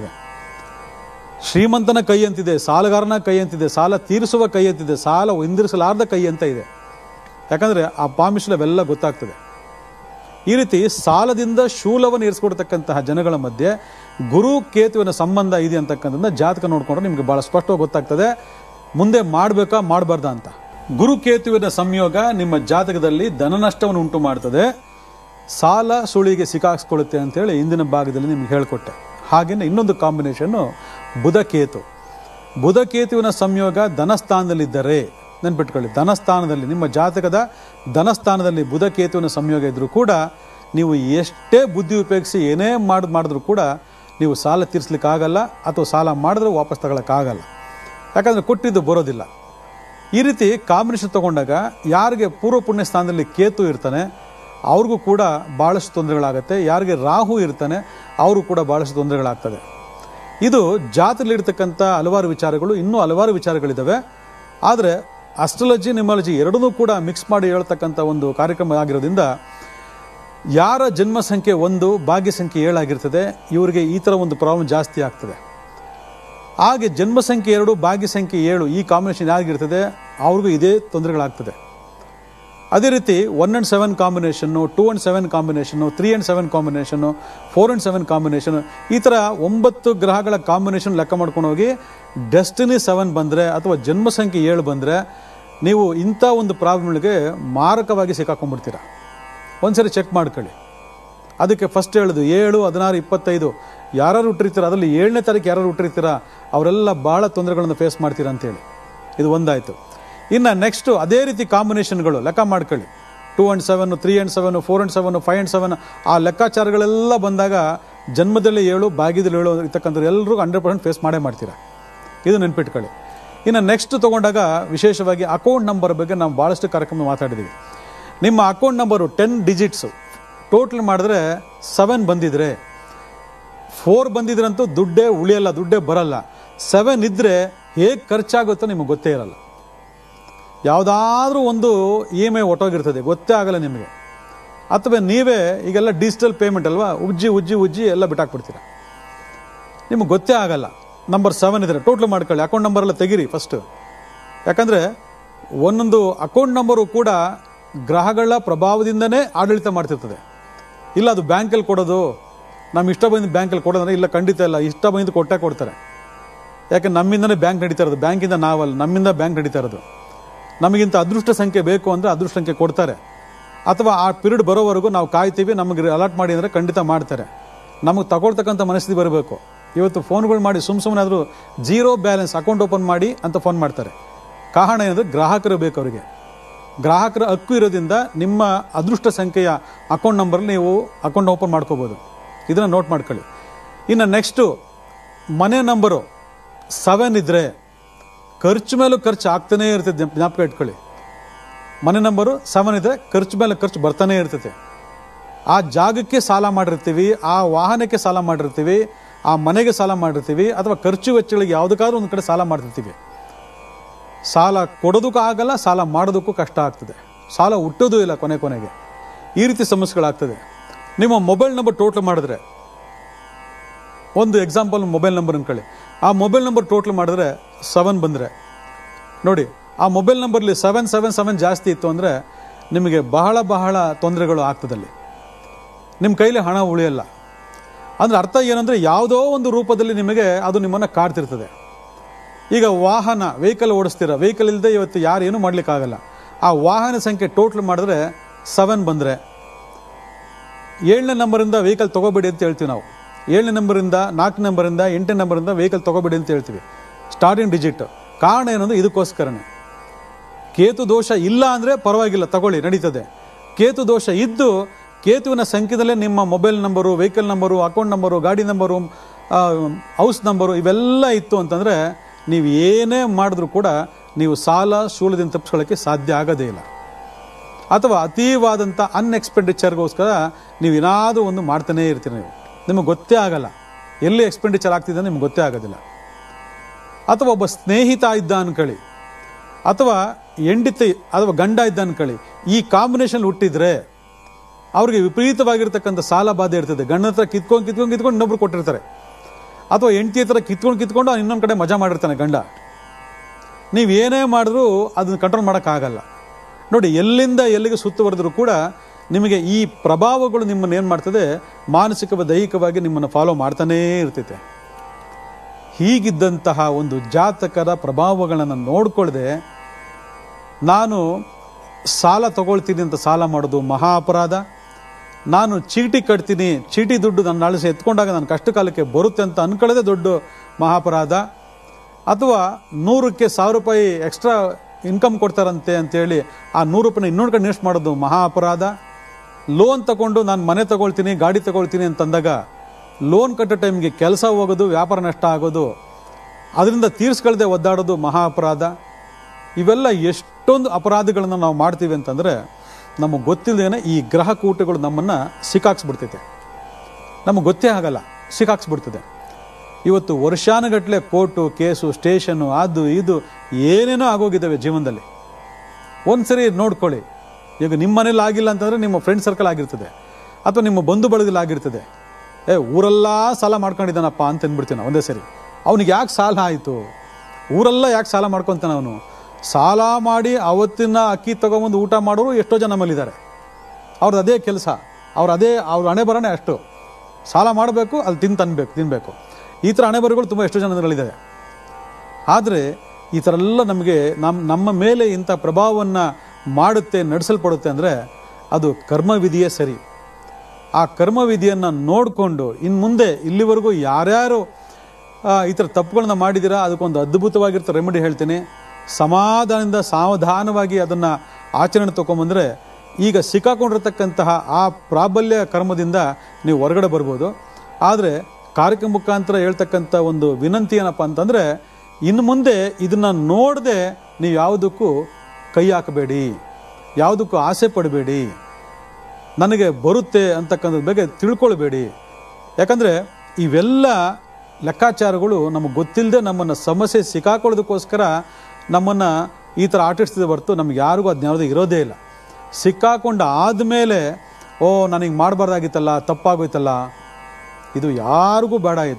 ಶ್ರೀಮಂತನ ಕೈ ಅಂತಿದೆ ಸಾಲಗಾರನ ಕೈ ಅಂತಿದೆ ಸಾಲ ತೀರಿಸುವ ಕೈ ಅಂತಿದೆ ಸಾಲ ಹೊಂದಿರಿಸಲಾರ್ದ ಕೈ ಅಂತ ಇದೆ ಯಾಕಂದರೆ ಆ ಪಾಮಿಶ್ಲ ಅವೆಲ್ಲ ಗೊತ್ತಾಗ್ತದೆ ಈ ರೀತಿ ಸಾಲದಿಂದ ಶೂಲವನ್ನು ಇರಿಸ್ಕೊಡ್ತಕ್ಕಂತಹ ಜನಗಳ ಮಧ್ಯೆ ಗುರು ಕೇತುವಿನ ಸಂಬಂಧ ಇದೆ ಅಂತಕ್ಕಂಥದ್ದನ್ನ ಜಾತಕ ನೋಡಿಕೊಂಡ್ರೆ ನಿಮಗೆ ಬಹಳ ಸ್ಪಷ್ಟವಾಗಿ ಗೊತ್ತಾಗ್ತದೆ ಮುಂದೆ ಮಾಡಬೇಕಾ ಮಾಡಬಾರ್ದಾ ಅಂತ ಗುರು ಕೇತುವಿನ ಸಂಯೋಗ ನಿಮ್ಮ ಜಾತಕದಲ್ಲಿ ಧನ ನಷ್ಟವನ್ನು ಉಂಟು ಮಾಡ್ತದೆ ಸಾಲ ಸುಳಿಗೆ ಸಿಕ್ಕಾಕ್ಸ್ಕೊಳ್ಳುತ್ತೆ ಅಂತೇಳಿ ಇಂದಿನ ಭಾಗದಲ್ಲಿ ನಿಮ್ಗೆ ಹೇಳ್ಕೊಟ್ಟೆ ಹಾಗೆಯೇ ಇನ್ನೊಂದು ಕಾಂಬಿನೇಷನ್ನು ಬುಧ ಕೇತು ಬುಧ ಕೇತುವಿನ ಸಂಯೋಗ ಧನಸ್ಥಾನದಲ್ಲಿದ್ದರೆ ನೆನ್ಪಿಟ್ಕೊಳ್ಳಿ ಧನಸ್ಥಾನದಲ್ಲಿ ನಿಮ್ಮ ಜಾತಕದ ಧನಸ್ಥಾನದಲ್ಲಿ ಬುಧ ಕೇತುವಿನ ಸಂಯೋಗ ಇದ್ರೂ ಕೂಡ ನೀವು ಎಷ್ಟೇ ಬುದ್ಧಿ ಉಪಯೋಗಿಸಿ ಏನೇ ಮಾಡಿ ಮಾಡಿದ್ರೂ ಕೂಡ ನೀವು ಸಾಲ ತೀರಿಸ್ಲಿಕ್ಕಾಗಲ್ಲ ಅಥವಾ ಸಾಲ ಮಾಡಿದ್ರೆ ವಾಪಸ್ ತಗೊಳಕ್ಕಾಗಲ್ಲ ಯಾಕಂದರೆ ಕೊಟ್ಟಿದ್ದು ಬರೋದಿಲ್ಲ ಈ ರೀತಿ ಕಾಂಬಿನೇಷನ್ ತಗೊಂಡಾಗ ಯಾರಿಗೆ ಪೂರ್ವ ಪುಣ್ಯ ಸ್ಥಾನದಲ್ಲಿ ಕೇತು ಇರ್ತಾನೆ ಅವ್ರಿಗೂ ಕೂಡ ಭಾಳಷ್ಟು ತೊಂದರೆಗಳಾಗುತ್ತೆ ಯಾರಿಗೆ ರಾಹು ಇರ್ತಾನೆ ಅವರು ಕೂಡ ಭಾಳಷ್ಟು ತೊಂದರೆಗಳಾಗ್ತದೆ ಇದು ಜಾತಿಲಿರ್ತಕ್ಕಂಥ ಹಲವಾರು ವಿಚಾರಗಳು ಇನ್ನೂ ಹಲವಾರು ವಿಚಾರಗಳಿದ್ದಾವೆ ಆದರೆ ಅಸ್ಟ್ರಾಲಜಿ ನಿಮಾಲಜಿ ಎರಡನ್ನೂ ಕೂಡ ಮಿಕ್ಸ್ ಮಾಡಿ ಹೇಳ್ತಕ್ಕಂಥ ಒಂದು ಕಾರ್ಯಕ್ರಮ ಆಗಿರೋದ್ರಿಂದ ಯಾರ ಜನ್ಮ ಸಂಖ್ಯೆ ಒಂದು ಭಾಗ್ಯ ಸಂಖ್ಯೆ ಏಳಾಗಿರ್ತದೆ ಇವರಿಗೆ ಈ ಥರ ಒಂದು ಪ್ರಾಬ್ಲಮ್ ಜಾಸ್ತಿ ಆಗ್ತದೆ ಹಾಗೆ ಜನ್ಮ ಸಂಖ್ಯೆ ಎರಡು ಭಾಗ್ಯ ಸಂಖ್ಯೆ ಏಳು ಈ ಕಾಂಬಿನೇಷನ್ ಯಾರಿಗಿರ್ತದೆ ಅವ್ರಿಗೂ ಇದೇ ತೊಂದರೆಗಳಾಗ್ತದೆ ಅದೇ ರೀತಿ ಒನ್ ಆ್ಯಂಡ್ ಸೆವೆನ್ ಕಾಂಬಿನೇಷನ್ನು ಟೂ ಆ್ಯಂಡ್ ಸೆವೆನ್ ಕಾಂಬಿನೇಷನ್ನು ತ್ರೀ ಆ್ಯಂಡ್ ಸೆವೆನ್ ಕಾಂಬಿನೇಷನ್ನು ಫೋರ್ ಆ್ಯಂಡ್ ಸೆವೆನ್ ಕಾಂಬಿನೇಷನ್ ಈ ಥರ ಒಂಬತ್ತು ಗ್ರಹಗಳ ಕಾಂಬಿನೇಷನ್ ಲೆಕ್ಕ ಮಾಡ್ಕೊಂಡು ಹೋಗಿ ಡೆಸ್ಟಿನಿ ಸೆವೆನ್ ಬಂದರೆ ಅಥವಾ ಜನ್ಮ ಸಂಖ್ಯೆ ಏಳು ಬಂದರೆ ನೀವು ಇಂಥ ಒಂದು ಪ್ರಾಬ್ಲಮ್ಗಳಿಗೆ ಮಾರಕವಾಗಿ ಸಿಕ್ಕಾಕೊಂಡ್ಬಿಡ್ತೀರ ಒಂದ್ಸರಿ ಚೆಕ್ ಮಾಡ್ಕೊಳ್ಳಿ ಅದಕ್ಕೆ ಫಸ್ಟ್ ಹೇಳೋದು ಏಳು ಹದಿನಾರು ಇಪ್ಪತ್ತೈದು ಯಾರು ಹುಟ್ಟಿರ್ತೀರ ಅದರಲ್ಲಿ ಏಳನೇ ತಾರೀಕು ಯಾರು ಹುಟ್ಟಿರ್ತೀರ ಅವರೆಲ್ಲ ಭಾಳ ತೊಂದರೆಗಳನ್ನು ಫೇಸ್ ಮಾಡ್ತೀರಾ ಅಂತೇಳಿ ಇದು ಒಂದಾಯಿತು ಇನ್ನು ನೆಕ್ಸ್ಟು ಅದೇ ರೀತಿ ಕಾಂಬಿನೇಷನ್ಗಳು ಲೆಕ್ಕ ಮಾಡ್ಕೊಳ್ಳಿ two and seven three and seven four and seven five and seven ಆ ಲೆಕ್ಕಾಚಾರಗಳೆಲ್ಲ ಬಂದಾಗ ಜನ್ಮದಲ್ಲಿ ಏಳು ಭಾಗ್ಯದಲ್ಲಿ ಏಳು ಇರ್ತಕ್ಕಂಥವ್ರು ಎಲ್ಲರಿಗೂ ಹಂಡ್ರೆಡ್ ಪರ್ಸೆಂಟ್ ಫೇಸ್ ಮಾಡೇ ಮಾಡ್ತೀರಾ ಇದು ನೆನ್ಪಿಟ್ಕೊಳ್ಳಿ ಇನ್ನು ನೆಕ್ಸ್ಟ್ ತೊಗೊಂಡಾಗ ವಿಶೇಷವಾಗಿ ಅಕೌಂಟ್ ನಂಬರ್ ಬಗ್ಗೆ ನಾವು ಭಾಳಷ್ಟು ಕಾರ್ಯಕ್ರಮ ಮಾತಾಡಿದ್ದೀವಿ ನಿಮ್ಮ account number ten digits total ಮಾಡಿದ್ರೆ ಸೆವೆನ್ ಬಂದಿದ್ರೆ ಫೋರ್ ಬಂದಿದ್ರಂತೂ ದುಡ್ಡೇ ಉಳಿಯಲ್ಲ ದುಡ್ಡೇ ಬರಲ್ಲ ಸೆವೆನ್ ಇದ್ದರೆ ಹೇಗೆ ಖರ್ಚಾಗುತ್ತೋ ನಿಮಗೆ ಗೊತ್ತೇ ಇರಲ್ಲ ಯಾವುದಾದ್ರೂ ಒಂದು ಇ ಎಮ್ ಐ ಒಟ್ಟೋಗಿರ್ತದೆ ಗೊತ್ತೇ ಆಗಲ್ಲ ನಿಮಗೆ ಅಥವಾ ನೀವೇ ಈಗೆಲ್ಲ ಡಿಜಿಟಲ್ ಪೇಮೆಂಟ್ ಅಲ್ವಾ ಉಜ್ಜಿ ಉಜ್ಜಿ ಉಜ್ಜಿ ಎಲ್ಲ ಬಿಟ್ಟಾಕ್ಬಿಡ್ತೀರ ನಿಮಗೆ ಗೊತ್ತೇ ಆಗಲ್ಲ ನಂಬರ್ ಸೆವೆನ್ ಇದ್ರೆ ಟೋಟ್ಲ್ ಮಾಡ್ಕೊಳ್ಳಿ ಅಕೌಂಟ್ ನಂಬರ್ ಎಲ್ಲ ತೆಗೀರಿ ಫಸ್ಟು ಯಾಕಂದರೆ ಒಂದೊಂದು ಅಕೌಂಟ್ ನಂಬರು ಕೂಡ ಗ್ರಹಗಳ ಪ್ರಭಾವದಿಂದನೇ ಆಡಳಿತ ಮಾಡ್ತಿರ್ತದೆ ಇಲ್ಲ ಅದು ಬ್ಯಾಂಕಲ್ಲಿ ಕೊಡೋದು ನಮ್ಮ ಇಷ್ಟ ಬಂದಿದ್ದು ಬ್ಯಾಂಕಲ್ಲಿ ಕೊಡೋದಂದ್ರೆ ಇಲ್ಲ ಖಂಡಿತ ಇಲ್ಲ ಇಷ್ಟ ಬಂದಿದ್ದು ಕೊಟ್ಟೇ ಕೊಡ್ತಾರೆ ಯಾಕೆ ನಮ್ಮಿಂದನೇ ಬ್ಯಾಂಕ್ ನಡೀತಾ ಇರೋದು ಬ್ಯಾಂಕಿಂದ ನಾವಲ್ಲ ನಮ್ಮಿಂದ ಬ್ಯಾಂಕ್ ನಡೀತಾ ಇರೋದು ನಮಗಿಂತ ಅದೃಷ್ಟ ಸಂಖ್ಯೆ ಬೇಕು ಅಂದರೆ ಅದೃಷ್ಟ ಸಂಖ್ಯೆ ಕೊಡ್ತಾರೆ ಅಥವಾ ಆ ಪೀರಿಯಡ್ ಬರೋವರೆಗೂ ನಾವು ಕಾಯ್ತೀವಿ ನಮಗೆ ಅಲಾಟ್ ಮಾಡಿ ಅಂದರೆ ಖಂಡಿತ ಮಾಡ್ತಾರೆ ನಮಗೆ ತಗೊಳ್ತಕ್ಕಂಥ ಮನಸ್ಥಿತಿ ಬರಬೇಕು ಇವತ್ತು ಫೋನ್ಗಳು ಮಾಡಿ ಸುಮ್ಮ ಸುಮ್ಮನೆ ಆದರೂ ಜೀರೋ ಬ್ಯಾಲೆನ್ಸ್ ಅಕೌಂಟ್ ಓಪನ್ ಮಾಡಿ ಅಂತ ಫೋನ್ ಮಾಡ್ತಾರೆ ಕಾರಣ ಏನಂದರೆ ಗ್ರಾಹಕರು ಬೇಕು ಅವರಿಗೆ ಗ್ರಾಹಕರ ಹಕ್ಕು ಇರೋದ್ರಿಂದ ನಿಮ್ಮ ಅದೃಷ್ಟ ಸಂಖ್ಯೆಯ ಅಕೌಂಟ್ ನಂಬರ್ ನೀವು ಅಕೌಂಟ್ ಓಪನ್ ಮಾಡ್ಕೋಬೋದು ಇದನ್ನು ನೋಟ್ ಮಾಡ್ಕೊಳ್ಳಿ ಇನ್ನು ನೆಕ್ಸ್ಟು ಮನೆ ನಂಬರು ಸೆವೆನ್ ಇದ್ದರೆ ಖರ್ಚು ಮೇಲೂ ಖರ್ಚು ಆಗ್ತಾನೇ ಇರ್ತದೆ ಜ್ಞಾಪ- ಜ್ಞಾಪಕ ಇಟ್ಕೊಳ್ಳಿ ಮನೆ ನಂಬರು ಸೆವೆನ್ ಇದ್ರೆ ಖರ್ಚು ಮೇಲೆ ಖರ್ಚು ಬರ್ತಾನೆ ಇರ್ತೈತೆ ಆ ಜಾಗಕ್ಕೆ ಸಾಲ ಮಾಡಿರ್ತೀವಿ ಆ ವಾಹನಕ್ಕೆ ಸಾಲ ಮಾಡಿರ್ತೀವಿ ಆ ಮನೆಗೆ ಸಾಲ ಮಾಡಿರ್ತೀವಿ ಅಥವಾ ಖರ್ಚು ವೆಚ್ಚಗಳಿಗೆ ಯಾವುದಕ್ಕಾದ್ರೂ ಒಂದು ಕಡೆ ಸಾಲ ಮಾಡ್ತಿರ್ತೀವಿ ಸಾಲ ಕೊಡೋದಕ್ಕೂ ಆಗಲ್ಲ ಸಾಲ ಮಾಡೋದಕ್ಕೂ ಕಷ್ಟ ಆಗ್ತದೆ ಸಾಲ ಹುಟ್ಟೋದು ಇಲ್ಲ ಕೊನೆ ಕೊನೆಗೆ ಈ ರೀತಿ ಸಮಸ್ಯೆಗಳಾಗ್ತದೆ ನಿಮ್ಮ ಮೊಬೈಲ್ ನಂಬರ್ ಟೋಟಲ್ ಮಾಡಿದ್ರೆ ಒಂದು ಎಕ್ಸಾಂಪಲ್ ಮೊಬೈಲ್ ನಂಬರ್ ಅನ್ಕೊಳ್ಳಿ ಆ ಮೊಬೈಲ್ ನಂಬರ್ ಟೋಟಲ್ ಮಾಡಿದ್ರೆ ಸೆವೆನ್ ಬಂದರೆ ನೋಡಿ ಆ ಮೊಬೈಲ್ ನಂಬರ್ಲಿ ಸೆವೆನ್ ಸೆವೆನ್ ಸೆವೆನ್ ಜಾಸ್ತಿ ಇತ್ತು ಅಂದರೆ ನಿಮಗೆ ಬಹಳ ಬಹಳ ತೊಂದರೆಗಳು ಆಗ್ತದಲ್ಲಿ ನಿಮ್ಮ ಕೈಲಿ ಹಣ ಉಳಿಯಲ್ಲ ಅಂದರೆ ಅರ್ಥ ಏನಂದರೆ ಯಾವುದೋ ಒಂದು ರೂಪದಲ್ಲಿ ನಿಮಗೆ ಅದು ನಿಮ್ಮನ್ನು ಕಾಡ್ತಿರ್ತದೆ ಈಗ ವಾಹನ ವೆಹಿಕಲ್ ಓಡಿಸ್ತೀರ ವೆಹಿಕಲ್ ಇಲ್ಲದೆ ಇವತ್ತು ಯಾರು ಏನೂ ಮಾಡಲಿಕ್ಕಾಗಲ್ಲ ಆ ವಾಹನ ಸಂಖ್ಯೆ ಟೋಟಲ್ ಮಾಡಿದ್ರೆ ಸೆವೆನ್ ಬಂದರೆ ಏಳನೇ ನಂಬರಿಂದ ವೆಹಿಕಲ್ ತೊಗೋಬೇಡಿ ಅಂತ ಹೇಳ್ತೀವಿ ನಾವು ಏಳನೇ ನಂಬರಿಂದ ನಾಲ್ಕು ನಂಬರಿಂದ ಎಂಟನೇ ನಂಬರಿಂದ ವೆಹಿಕಲ್ ತೊಗೋಬೇಡಿ ಅಂತ ಹೇಳ್ತೀವಿ ಸ್ಟಾರ್ಟಿಂಗ್ ಡಿಜಿಟ್ ಕಾರಣ ಏನಂದ್ರೆ ಇದಕ್ಕೋಸ್ಕರನೇ ಕೇತು ದೋಷ ಇಲ್ಲ ಅಂದರೆ ಪರವಾಗಿಲ್ಲ ತಗೊಳ್ಳಿ ನಡೀತದೆ ಕೇತು ದೋಷ ಇದ್ದು ಕೇತುವಿನ ಸಂಖ್ಯೆದಲ್ಲೇ ನಿಮ್ಮ mobile number vehicle number account number ಗಾಡಿ ನಂಬರು ಆ, ಹೌಸ್ ನಂಬರು ಇವೆಲ್ಲ ಇತ್ತು ಅಂತಂದರೆ ನೀವು ಏನೇ ಮಾಡಿದ್ರೂ ಕೂಡ ನೀವು ಸಾಲ ಶೂಲದಿಂದ ತಪ್ಪಿಸ್ಕೊಳ್ಳೋಕ್ಕೆ ಸಾಧ್ಯ ಆಗೋದೇ ಇಲ್ಲ ಅಥವಾ ಅತೀವಾದಂಥ ಅನ್ಎಕ್ಸ್ಪೆಂಡಿಚರ್ಗೋಸ್ಕರ ನೀವು ಏನಾದರೂ ಒಂದು ಮಾಡ್ತಾನೇ ಇರ್ತೀರಿ ನೀವು ನಿಮಗೆ ಗೊತ್ತೇ ಆಗಲ್ಲ ಎಲ್ಲಿ ಎಕ್ಸ್ಪೆಂಡಿಚರ್ ಆಗ್ತಿದೆ ನಿಮ್ಗೆ ಗೊತ್ತೇ ಆಗೋದಿಲ್ಲ ಅಥವಾ ಒಬ್ಬ ಸ್ನೇಹಿತ ಇದ್ದ ಅನ್ಕೊಳ್ಳಿ ಅಥವಾ ಹೆಂಡತಿ ಅಥವಾ ಗಂಡ ಇದ್ದ ಅನ್ಕೊಳ್ಳಿ ಈ ಕಾಂಬಿನೇಷನ್ ಹುಟ್ಟಿದ್ರೆ ಅವ್ರಿಗೆ ವಿಪರೀತವಾಗಿರ್ತಕ್ಕಂಥ ಸಾಲ ಬಾಧೆ ಇರ್ತದೆ ಗಂಡನ ಹತ್ರ ಕಿತ್ಕೊಂಡು ಕಿತ್ಕೊಂಡು ಕಿತ್ಕೊಂಡು ಇನ್ನೊಬ್ರು ಕೊಟ್ಟಿರ್ತಾರೆ ಅಥವಾ ಹೆಂಡತಿ ಹತ್ರ ಕಿತ್ಕೊಂಡು ಕಿತ್ಕೊಂಡು ಅವ್ನು ಇನ್ನೊಂದು ಕಡೆ ಮಜಾ ಮಾಡಿರ್ತಾನೆ ಗಂಡ ನೀವು ಏನೇ ಮಾಡಿದ್ರೂ ಅದನ್ನ ಕಂಟ್ರೋಲ್ ಮಾಡೋಕ್ಕಾಗಲ್ಲ ನೋಡಿ ಎಲ್ಲಿಂದ ಎಲ್ಲಿಗೆ ಸುತ್ತುವರೆದ್ರೂ ಕೂಡ ನಿಮಗೆ ಈ ಪ್ರಭಾವಗಳು ನಿಮ್ಮನ್ನು ಏನು ಮಾಡ್ತದೆ ಮಾನಸಿಕ ದೈಹಿಕವಾಗಿ ನಿಮ್ಮನ್ನು ಫಾಲೋ ಮಾಡ್ತಾನೇ ಇರ್ತೈತೆ ಹೀಗಿದ್ದಂತಹ ಒಂದು ಜಾತಕರ ಪ್ರಭಾವಗಳನ್ನು ನೋಡ್ಕೊಳ್ಳದೆ ನಾನು ಸಾಲ ತಗೊಳ್ತೀನಿ ಅಂತ ಸಾಲ ಮಾಡೋದು ಮಹಾ ಅಪರಾಧ ನಾನು ಚೀಟಿ ಕಟ್ತೀನಿ ಚೀಟಿ ದುಡ್ಡು ನನ್ನ ಅಳಿಸಿ ಎತ್ಕೊಂಡಾಗ ನನ್ನ ಕಷ್ಟ ಕಾಲಕ್ಕೆ ಬರುತ್ತೆ ಅಂತ ಅನ್ಕೊಳ್ಳೋದೇ ದೊಡ್ಡ ಮಹಾಪರಾಧ ಅಥವಾ ನೂರಕ್ಕೆ ಸಾವಿರ ರೂಪಾಯಿ ಎಕ್ಸ್ಟ್ರಾ ಇನ್ಕಮ್ ಕೊಡ್ತಾರಂತೆ ಅಂತೇಳಿ ಆ ನೂರು ರೂಪಾಯಿನ ಇನ್ನೊಂದು ಕಡೆ ಇನ್ವೆಸ್ಟ್ ಮಾಡೋದು ಮಹಾ ಅಪರಾಧ ಲೋನ್ ತಗೊಂಡು ನಾನು ಮನೆ ತಗೊಳ್ತೀನಿ ಗಾಡಿ ತಗೊಳ್ತೀನಿ ಅಂತಂದಾಗ ಲೋನ್ ಕಟ್ಟೋ ಟೈಮ್ಗೆ ಕೆಲಸ ಹೋಗೋದು ವ್ಯಾಪಾರ ನಷ್ಟ ಆಗೋದು ಅದರಿಂದ ತೀರಿಸ್ಕೊಳ್ದೆ ಒದ್ದಾಡೋದು ಮಹಾ ಅಪರಾಧ ಇವೆಲ್ಲ ಎಷ್ಟೊಂದು ಅಪರಾಧಗಳನ್ನು ನಾವು ಮಾಡ್ತೀವಿ ಅಂತಂದರೆ ನಮಗೆ ಗೊತ್ತಿಲ್ಲದೇನೆ ಈ ಗ್ರಹ ಕೂಟಗಳು ನಮ್ಮನ್ನು ಸಿಕ್ಕಾಕ್ಸ್ಬಿಡ್ತೈತೆ ನಮಗೆ ಗೊತ್ತೇ ಆಗಲ್ಲ ಸಿಕ್ಕಾಕ್ಸ್ಬಿಡ್ತದೆ ಇವತ್ತು ವರ್ಷಾನುಗಟ್ಟಲೆ ಕೋರ್ಟು ಕೇಸು ಸ್ಟೇಷನ್ನು ಅದು ಇದು ಏನೇನೋ ಆಗೋಗಿದ್ದಾವೆ ಜೀವನದಲ್ಲಿ ಒಂದ್ಸರಿ ನೋಡ್ಕೊಳ್ಳಿ ಈಗ ನಿಮ್ಮ ಮನೇಲಿ ಆಗಿಲ್ಲ ಅಂತಂದರೆ ನಿಮ್ಮ ಫ್ರೆಂಡ್ ಸರ್ಕಲ್ ಆಗಿರ್ತದೆ ಅಥವಾ ನಿಮ್ಮ ಬಂಧು ಬಳಗದಲ್ಲಿ ಆಗಿರ್ತದೆ ಏ ಊರೆಲ್ಲ ಸಾಲ ಮಾಡ್ಕೊಂಡಿದ್ದಾನಪ್ಪ ಅಂತ ಅಂದ್ಬಿಡ್ತೀನಿ ಒಂದೇ ಸರಿ ಅವನಿಗೆ ಯಾಕೆ ಸಾಲ ಆಯಿತು ಊರೆಲ್ಲ ಯಾಕೆ ಸಾಲ ಮಾಡ್ಕೊತಾನೆ ಅವನು ಸಾಲ ಮಾಡಿ ಅವತ್ತಿನ ಅಕ್ಕಿ ತಗೊಂಬಂದು ಊಟ ಮಾಡೋರು ಎಷ್ಟೋ ಜನ ನಮ್ಮಲ್ಲಿದ್ದಾರೆ ಅವ್ರದ್ದು ಅದೇ ಕೆಲಸ ಅವ್ರು ಅದೇ ಅವ್ರ ಹಣೆ ಬರನೇ ಅಷ್ಟು ಸಾಲ ಮಾಡಬೇಕು ಅಲ್ಲಿ ತಿನ್ ತನ್ಬೇಕು ತಿನ್ನಬೇಕು ಈ ಥರ ಹಣೆ ಬರಗಳು ತುಂಬ ಎಷ್ಟೋ ಜನಗಳಿದ್ದಾರೆ ಆದರೆ ಈ ಥರ ಎಲ್ಲ ನಮಗೆ ನಮ್ಮ ನಮ್ಮ ಮೇಲೆ ಇಂಥ ಪ್ರಭಾವವನ್ನು ಮಾಡುತ್ತೆ ನಡೆಸಲ್ಪಡುತ್ತೆ ಅಂದರೆ ಅದು ಕರ್ಮವಿಧಿಯೇ ಸರಿ ಆ ಕರ್ಮವಿಧಿಯನ್ನು ನೋಡಿಕೊಂಡು ಇನ್ನು ಮುಂದೆ ಇಲ್ಲಿವರೆಗೂ ಯಾರ್ಯಾರು ಆ, ಈ ಥರ ತಪ್ಪುಗಳನ್ನ ಮಾಡಿದ್ದೀರಾ ಅದಕ್ಕೊಂದು ಅದ್ಭುತವಾಗಿರ್ತ ರೆಮಿಡಿ ಹೇಳ್ತೀನಿ ಸಮಾಧಾನದಿಂದ ಸಾವಧಾನವಾಗಿ ಅದನ್ನು ಆಚರಣೆ ತೊಗೊಂಬಂದರೆ ಈಗ ಸಿಕ್ಕಾಕೊಂಡಿರ್ತಕ್ಕಂತಹ ಆ ಪ್ರಾಬಲ್ಯ ಕರ್ಮದಿಂದ ನೀವು ಹೊರಗಡೆ ಬರ್ಬೋದು ಆದರೆ ಕಾರ್ಯಕ್ರಮ ಮುಖಾಂತರ ಹೇಳ್ತಕ್ಕಂಥ ಒಂದು ವಿನಂತಿ ಏನಪ್ಪ ಅಂತಂದರೆ ಇನ್ನು ಮುಂದೆ ಇದನ್ನು ನೋಡದೆ ನೀವು ಯಾವುದಕ್ಕೂ ಕೈ ಹಾಕಬೇಡಿ ಯಾವುದಕ್ಕೂ ಆಸೆ ಪಡಬೇಡಿ ನನಗೆ ಬರುತ್ತೆ ಅಂತಕ್ಕಂಥದ್ರ ಬಗ್ಗೆ ತಿಳ್ಕೊಳ್ಬೇಡಿ ಯಾಕಂದರೆ ಇವೆಲ್ಲ ಲೆಕ್ಕಾಚಾರಗಳು ನಮಗೆ ಗೊತ್ತಿಲ್ಲದೆ ನಮ್ಮನ್ನು ಸಮಸ್ಯೆ ಸಿಕ್ಕಾಕೊಳ್ಳೋದಕ್ಕೋಸ್ಕರ ನಮ್ಮನ್ನು ಈ ಥರ ಆಟಿಸ್ತಿದೆ ಹೊರತು ನಮ್ಗೆ ಯಾರಿಗೂ ಅದು ಯಾವುದೇ ಇರೋದೇ ಇಲ್ಲ ಸಿಕ್ಕಾಕೊಂಡು ಆದಮೇಲೆ ಓ ನನಗೆ ಮಾಡಬಾರ್ದಾಗಿತ್ತಲ್ಲ ತಪ್ಪಾಗೋಯ್ತಲ್ಲ ಇದು ಯಾರಿಗೂ ಬೇಡ ಇದು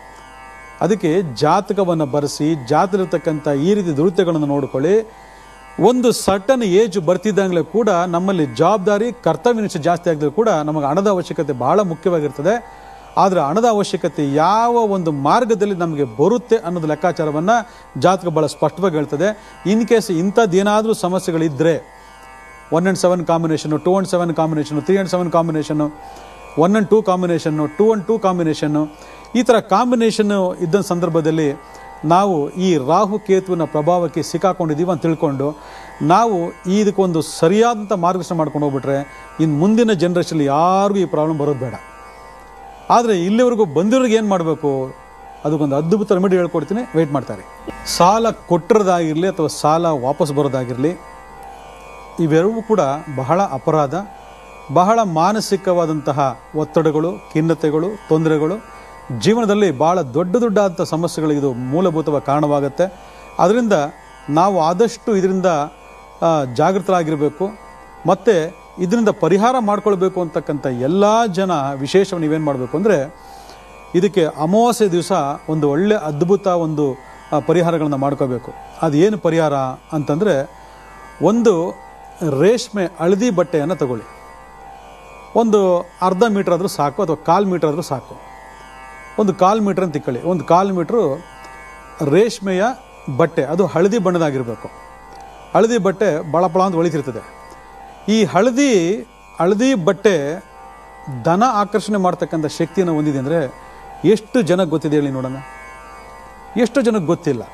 ಅದಕ್ಕೆ ಜಾತಕವನ್ನು ಬರೆಸಿ ಜಾತಕರ್ತಕ್ಕಂಥ ಈ ರೀತಿ ದುರಿತಗಳನ್ನು ನೋಡ್ಕೊಳ್ಳಿ ಒಂದು ಸಟನ್ ಏಜ್ ಬರ್ತಿದ್ದಂಗಲೇ ಕೂಡ ನಮ್ಮಲ್ಲಿ ಜವಾಬ್ದಾರಿ ಕರ್ತವ್ಯ ನಿಷ್ಠೆ ಜಾಸ್ತಿ ಆಗಿದ್ರು ಕೂಡ ನಮಗೆ ಹಣದ ಅವಶ್ಯಕತೆ ಬಹಳ ಮುಖ್ಯವಾಗಿರ್ತದೆ ಆದರೆ ಹಣದ ಅವಶ್ಯಕತೆ ಯಾವ ಒಂದು ಮಾರ್ಗದಲ್ಲಿ ನಮಗೆ ಬರುತ್ತೆ ಅನ್ನೋದು ಲೆಕ್ಕಾಚಾರವನ್ನು ಜಾತಕ ಬಹಳ ಸ್ಪಷ್ಟವಾಗಿ ಹೇಳ್ತದೆ ಇನ್ ಕೇಸ್ ಇಂಥದ್ದೇನಾದರೂ ಸಮಸ್ಯೆಗಳಿದ್ದರೆ one and seven combination two and seven combination three and seven combination one and two ಕಾಂಬಿನೇಷನ್ನು ಟೂ ಆ್ಯಂಡ್ ಟೂ ಕಾಂಬಿನೇಷನ್ನು ಈ ಥರ ಕಾಂಬಿನೇಷನ್ನು ಇದ್ದ ಸಂದರ್ಭದಲ್ಲಿ ನಾವು ಈ ರಾಹು ಕೇತುವಿನ ಪ್ರಭಾವಕ್ಕೆ ಸಿಕ್ಕಾಕೊಂಡಿದ್ದೀವಿ ಅಂತ ತಿಳ್ಕೊಂಡು ನಾವು ಇದಕ್ಕೊಂದು ಸರಿಯಾದಂಥ ಮಾರ್ಗದರ್ಶನ ಮಾಡ್ಕೊಂಡು ಹೋಗ್ಬಿಟ್ರೆ ಇನ್ನು ಮುಂದಿನ ಜನ್ರೇಷನ್ ಯಾರಿಗೂ ಈ ಪ್ರಾಬ್ಲಮ್ ಬರೋದು ಬೇಡ ಆದರೆ ಇಲ್ಲಿವರೆಗೂ ಬಂದಿರೋರಿಗೆ ಏನು ಮಾಡಬೇಕು ಅದಕ್ಕೊಂದು ಅದ್ಭುತ ರೆಮಿಡಿ ಹೇಳ್ಕೊಡ್ತೀನಿ ವೆಯ್ಟ್ ಮಾಡ್ತಾರೆ ಸಾಲ ಕೊಟ್ಟಿರೋದಾಗಿರಲಿ ಅಥವಾ ಸಾಲ ವಾಪಸ್ ಬರೋದಾಗಿರಲಿ ಇವೆರವೂ ಕೂಡ ಬಹಳ ಅಪರಾಧ ಬಹಳ ಮಾನಸಿಕವಾದಂತಹ ಒತ್ತಡಗಳು ಖಿನ್ನತೆಗಳು ತೊಂದರೆಗಳು ಜೀವನದಲ್ಲಿ ಭಾಳ ದೊಡ್ಡ ದೊಡ್ಡಂಥ ಸಮಸ್ಯೆಗಳಿಗೆ ಇದು ಮೂಲಭೂತವಾಗಿ ಕಾರಣವಾಗುತ್ತೆ ಅದರಿಂದ ನಾವು ಆದಷ್ಟು ಇದರಿಂದ ಆ, ಜಾಗೃತರಾಗಿರಬೇಕು ಮತ್ತು ಇದರಿಂದ ಪರಿಹಾರ ಮಾಡ್ಕೊಳ್ಬೇಕು ಅಂತಕ್ಕಂಥ ಎಲ್ಲ ಜನ ವಿಶೇಷವಾಗಿ ನೀವೇನು ಮಾಡಬೇಕು ಅಂದರೆ ಇದಕ್ಕೆ ಅಮಾವಾಸ್ಯೆ ದಿವಸ ಒಂದು ಒಳ್ಳೆ ಅದ್ಭುತ ಒಂದು ಆ, ಪರಿಹಾರಗಳನ್ನು ಮಾಡ್ಕೋಬೇಕು ಅದು ಏನು ಪರಿಹಾರ ಅಂತಂದರೆ ಒಂದು ರೇಷ್ಮೆ ಹಳದಿ ಬಟ್ಟೆಯನ್ನು ತಗೊಳ್ಳಿ ಒಂದು ಅರ್ಧ ಮೀಟ್ರ್ ಆದರೂ ಸಾಕು ಅಥವಾ ಕಾಲು ಮೀಟ್ರ್ ಆದರೂ ಸಾಕು ಒಂದು ಕಾಲು ಮೀಟ್ರ್ ಅಂತ ತಿಕ್ಕೊಳ್ಳಿ ಒಂದು ಕಾಲು ಮೀಟ್ರು ರೇಷ್ಮೆಯ ಬಟ್ಟೆ ಅದು ಹಳದಿ ಬಣ್ಣದಾಗಿರಬೇಕು ಹಳದಿ ಬಟ್ಟೆ ಬಳ ಬಳ ಅಂತ ಒಳಿತಿರ್ತದೆ ಈ ಹಳದಿ ಹಳದಿ ಬಟ್ಟೆ ದನ ಆಕರ್ಷಣೆ ಮಾಡ್ತಕ್ಕಂಥ ಶಕ್ತಿಯನ್ನು ಹೊಂದಿದೆ ಅಂದರೆ ಎಷ್ಟು ಜನಕ್ಕೆ ಗೊತ್ತಿದೆ ಹೇಳಿ ನೋಡೋಣ ಎಷ್ಟು ಜನಕ್ಕೆ ಗೊತ್ತಿಲ್ಲ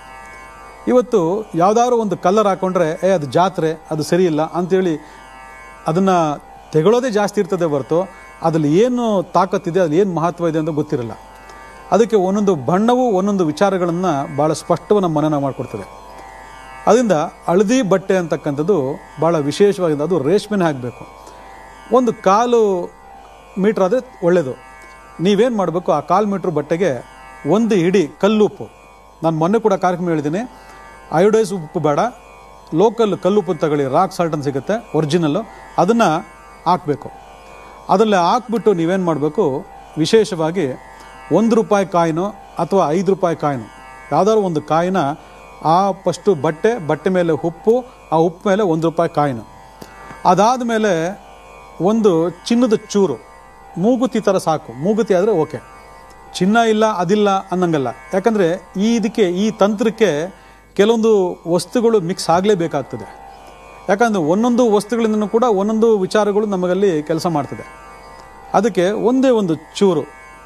ಇವತ್ತು ಯಾವುದಾದ್ರು ಒಂದು ಕಲರ್ ಹಾಕೊಂಡ್ರೆ ಏ ಅದು ಜಾತ್ರೆ ಅದು ಸರಿ ಇಲ್ಲ ಅಂತೇಳಿ ಅದನ್ನು ತೆಗೊಳ್ಳೋದೇ ಜಾಸ್ತಿ ಇರ್ತದೆ ಹೊರತು ಅದ್ರಲ್ಲಿ ಏನು ತಾಕತ್ತಿದೆ ಅದ್ರಲ್ಲಿ ಏನು ಮಹತ್ವ ಇದೆ ಅಂತ ಗೊತ್ತಿರಲ್ಲ ಅದಕ್ಕೆ ಒಂದೊಂದು ಬಣ್ಣವು ಒಂದೊಂದು ವಿಚಾರಗಳನ್ನು ಭಾಳ ಸ್ಪಷ್ಟವಾಗಿ ನಮ್ಮ ಮನನ ಮಾಡಿಕೊಡ್ತದೆ ಅದರಿಂದ ಹಳದಿ ಬಟ್ಟೆ ಅಂತಕ್ಕಂಥದ್ದು ಭಾಳ ವಿಶೇಷವಾಗಿದೆ ಅದು ರೇಷ್ಮೆನೇ ಹಾಕಬೇಕು ಒಂದು ಕಾಲು ಮೀಟ್ರ್ ಆದರೆ ಒಳ್ಳೆಯದು ನೀವೇನು ಮಾಡಬೇಕು ಆ ಕಾಲು ಮೀಟ್ರ್ ಬಟ್ಟೆಗೆ ಒಂದು ಹಿಡಿ ಕಲ್ಲುಪ್ಪು ನಾನು ಮೊನ್ನೆ ಕೂಡ ಕಾರ್ಯಕ್ರಮ ಹೇಳಿದ್ದೀನಿ ಅಯೋಡೈಸ್ ಉಪ್ಪು ಬೇಡ ಲೋಕಲ್ ಕಲ್ಲುಪ್ಪು ತಗೊಳ್ಳಿ ರಾಕ್ ಸಾಲ್ಟ್ ಅಂತ ಸಿಗುತ್ತೆ ಒರಿಜಿನಲ್ಲು ಅದನ್ನು ಹಾಕಬೇಕು ಅದರಲ್ಲಿ ಹಾಕ್ಬಿಟ್ಟು ನೀವೇನು ಮಾಡಬೇಕು ವಿಶೇಷವಾಗಿ ಒಂದು ರೂಪಾಯಿ ಕಾಯಿನೋ ಅಥವಾ ಐದು ರೂಪಾಯಿ ಕಾಯಿನೋ ಯಾವುದಾದ್ರು ಒಂದು ಕಾಯಿನ ಆ ಫಸ್ಟು ಬಟ್ಟೆ ಬಟ್ಟೆ ಮೇಲೆ ಉಪ್ಪು ಆ ಉಪ್ಪು ಮೇಲೆ ಒಂದು ರೂಪಾಯಿ ಕಾಯಿನು ಅದಾದ ಮೇಲೆ ಒಂದು ಚಿನ್ನದ ಚೂರು ಮೂಗುತಿ ಥರ ಸಾಕು ಮೂಗುತಿ ಆದರೆ ಓಕೆ ಚಿನ್ನ ಇಲ್ಲ ಅದಿಲ್ಲ ಅನ್ನಂಗಲ್ಲ ಯಾಕಂದರೆ ಈ ಇದಕ್ಕೆ ಈ ತಂತ್ರಕ್ಕೆ ಕೆಲವೊಂದು ವಸ್ತುಗಳು ಮಿಕ್ಸ್ ಆಗಲೇಬೇಕಾಗ್ತದೆ ಯಾಕಂದರೆ ಒಂದೊಂದು ವಸ್ತುಗಳಿಂದನೂ ಕೂಡ ಒಂದೊಂದು ವಿಚಾರಗಳು ನಮಗಲ್ಲಿ ಕೆಲಸ ಮಾಡ್ತದೆ ಅದಕ್ಕೆ ಒಂದೇ ಒಂದು ಚೂರು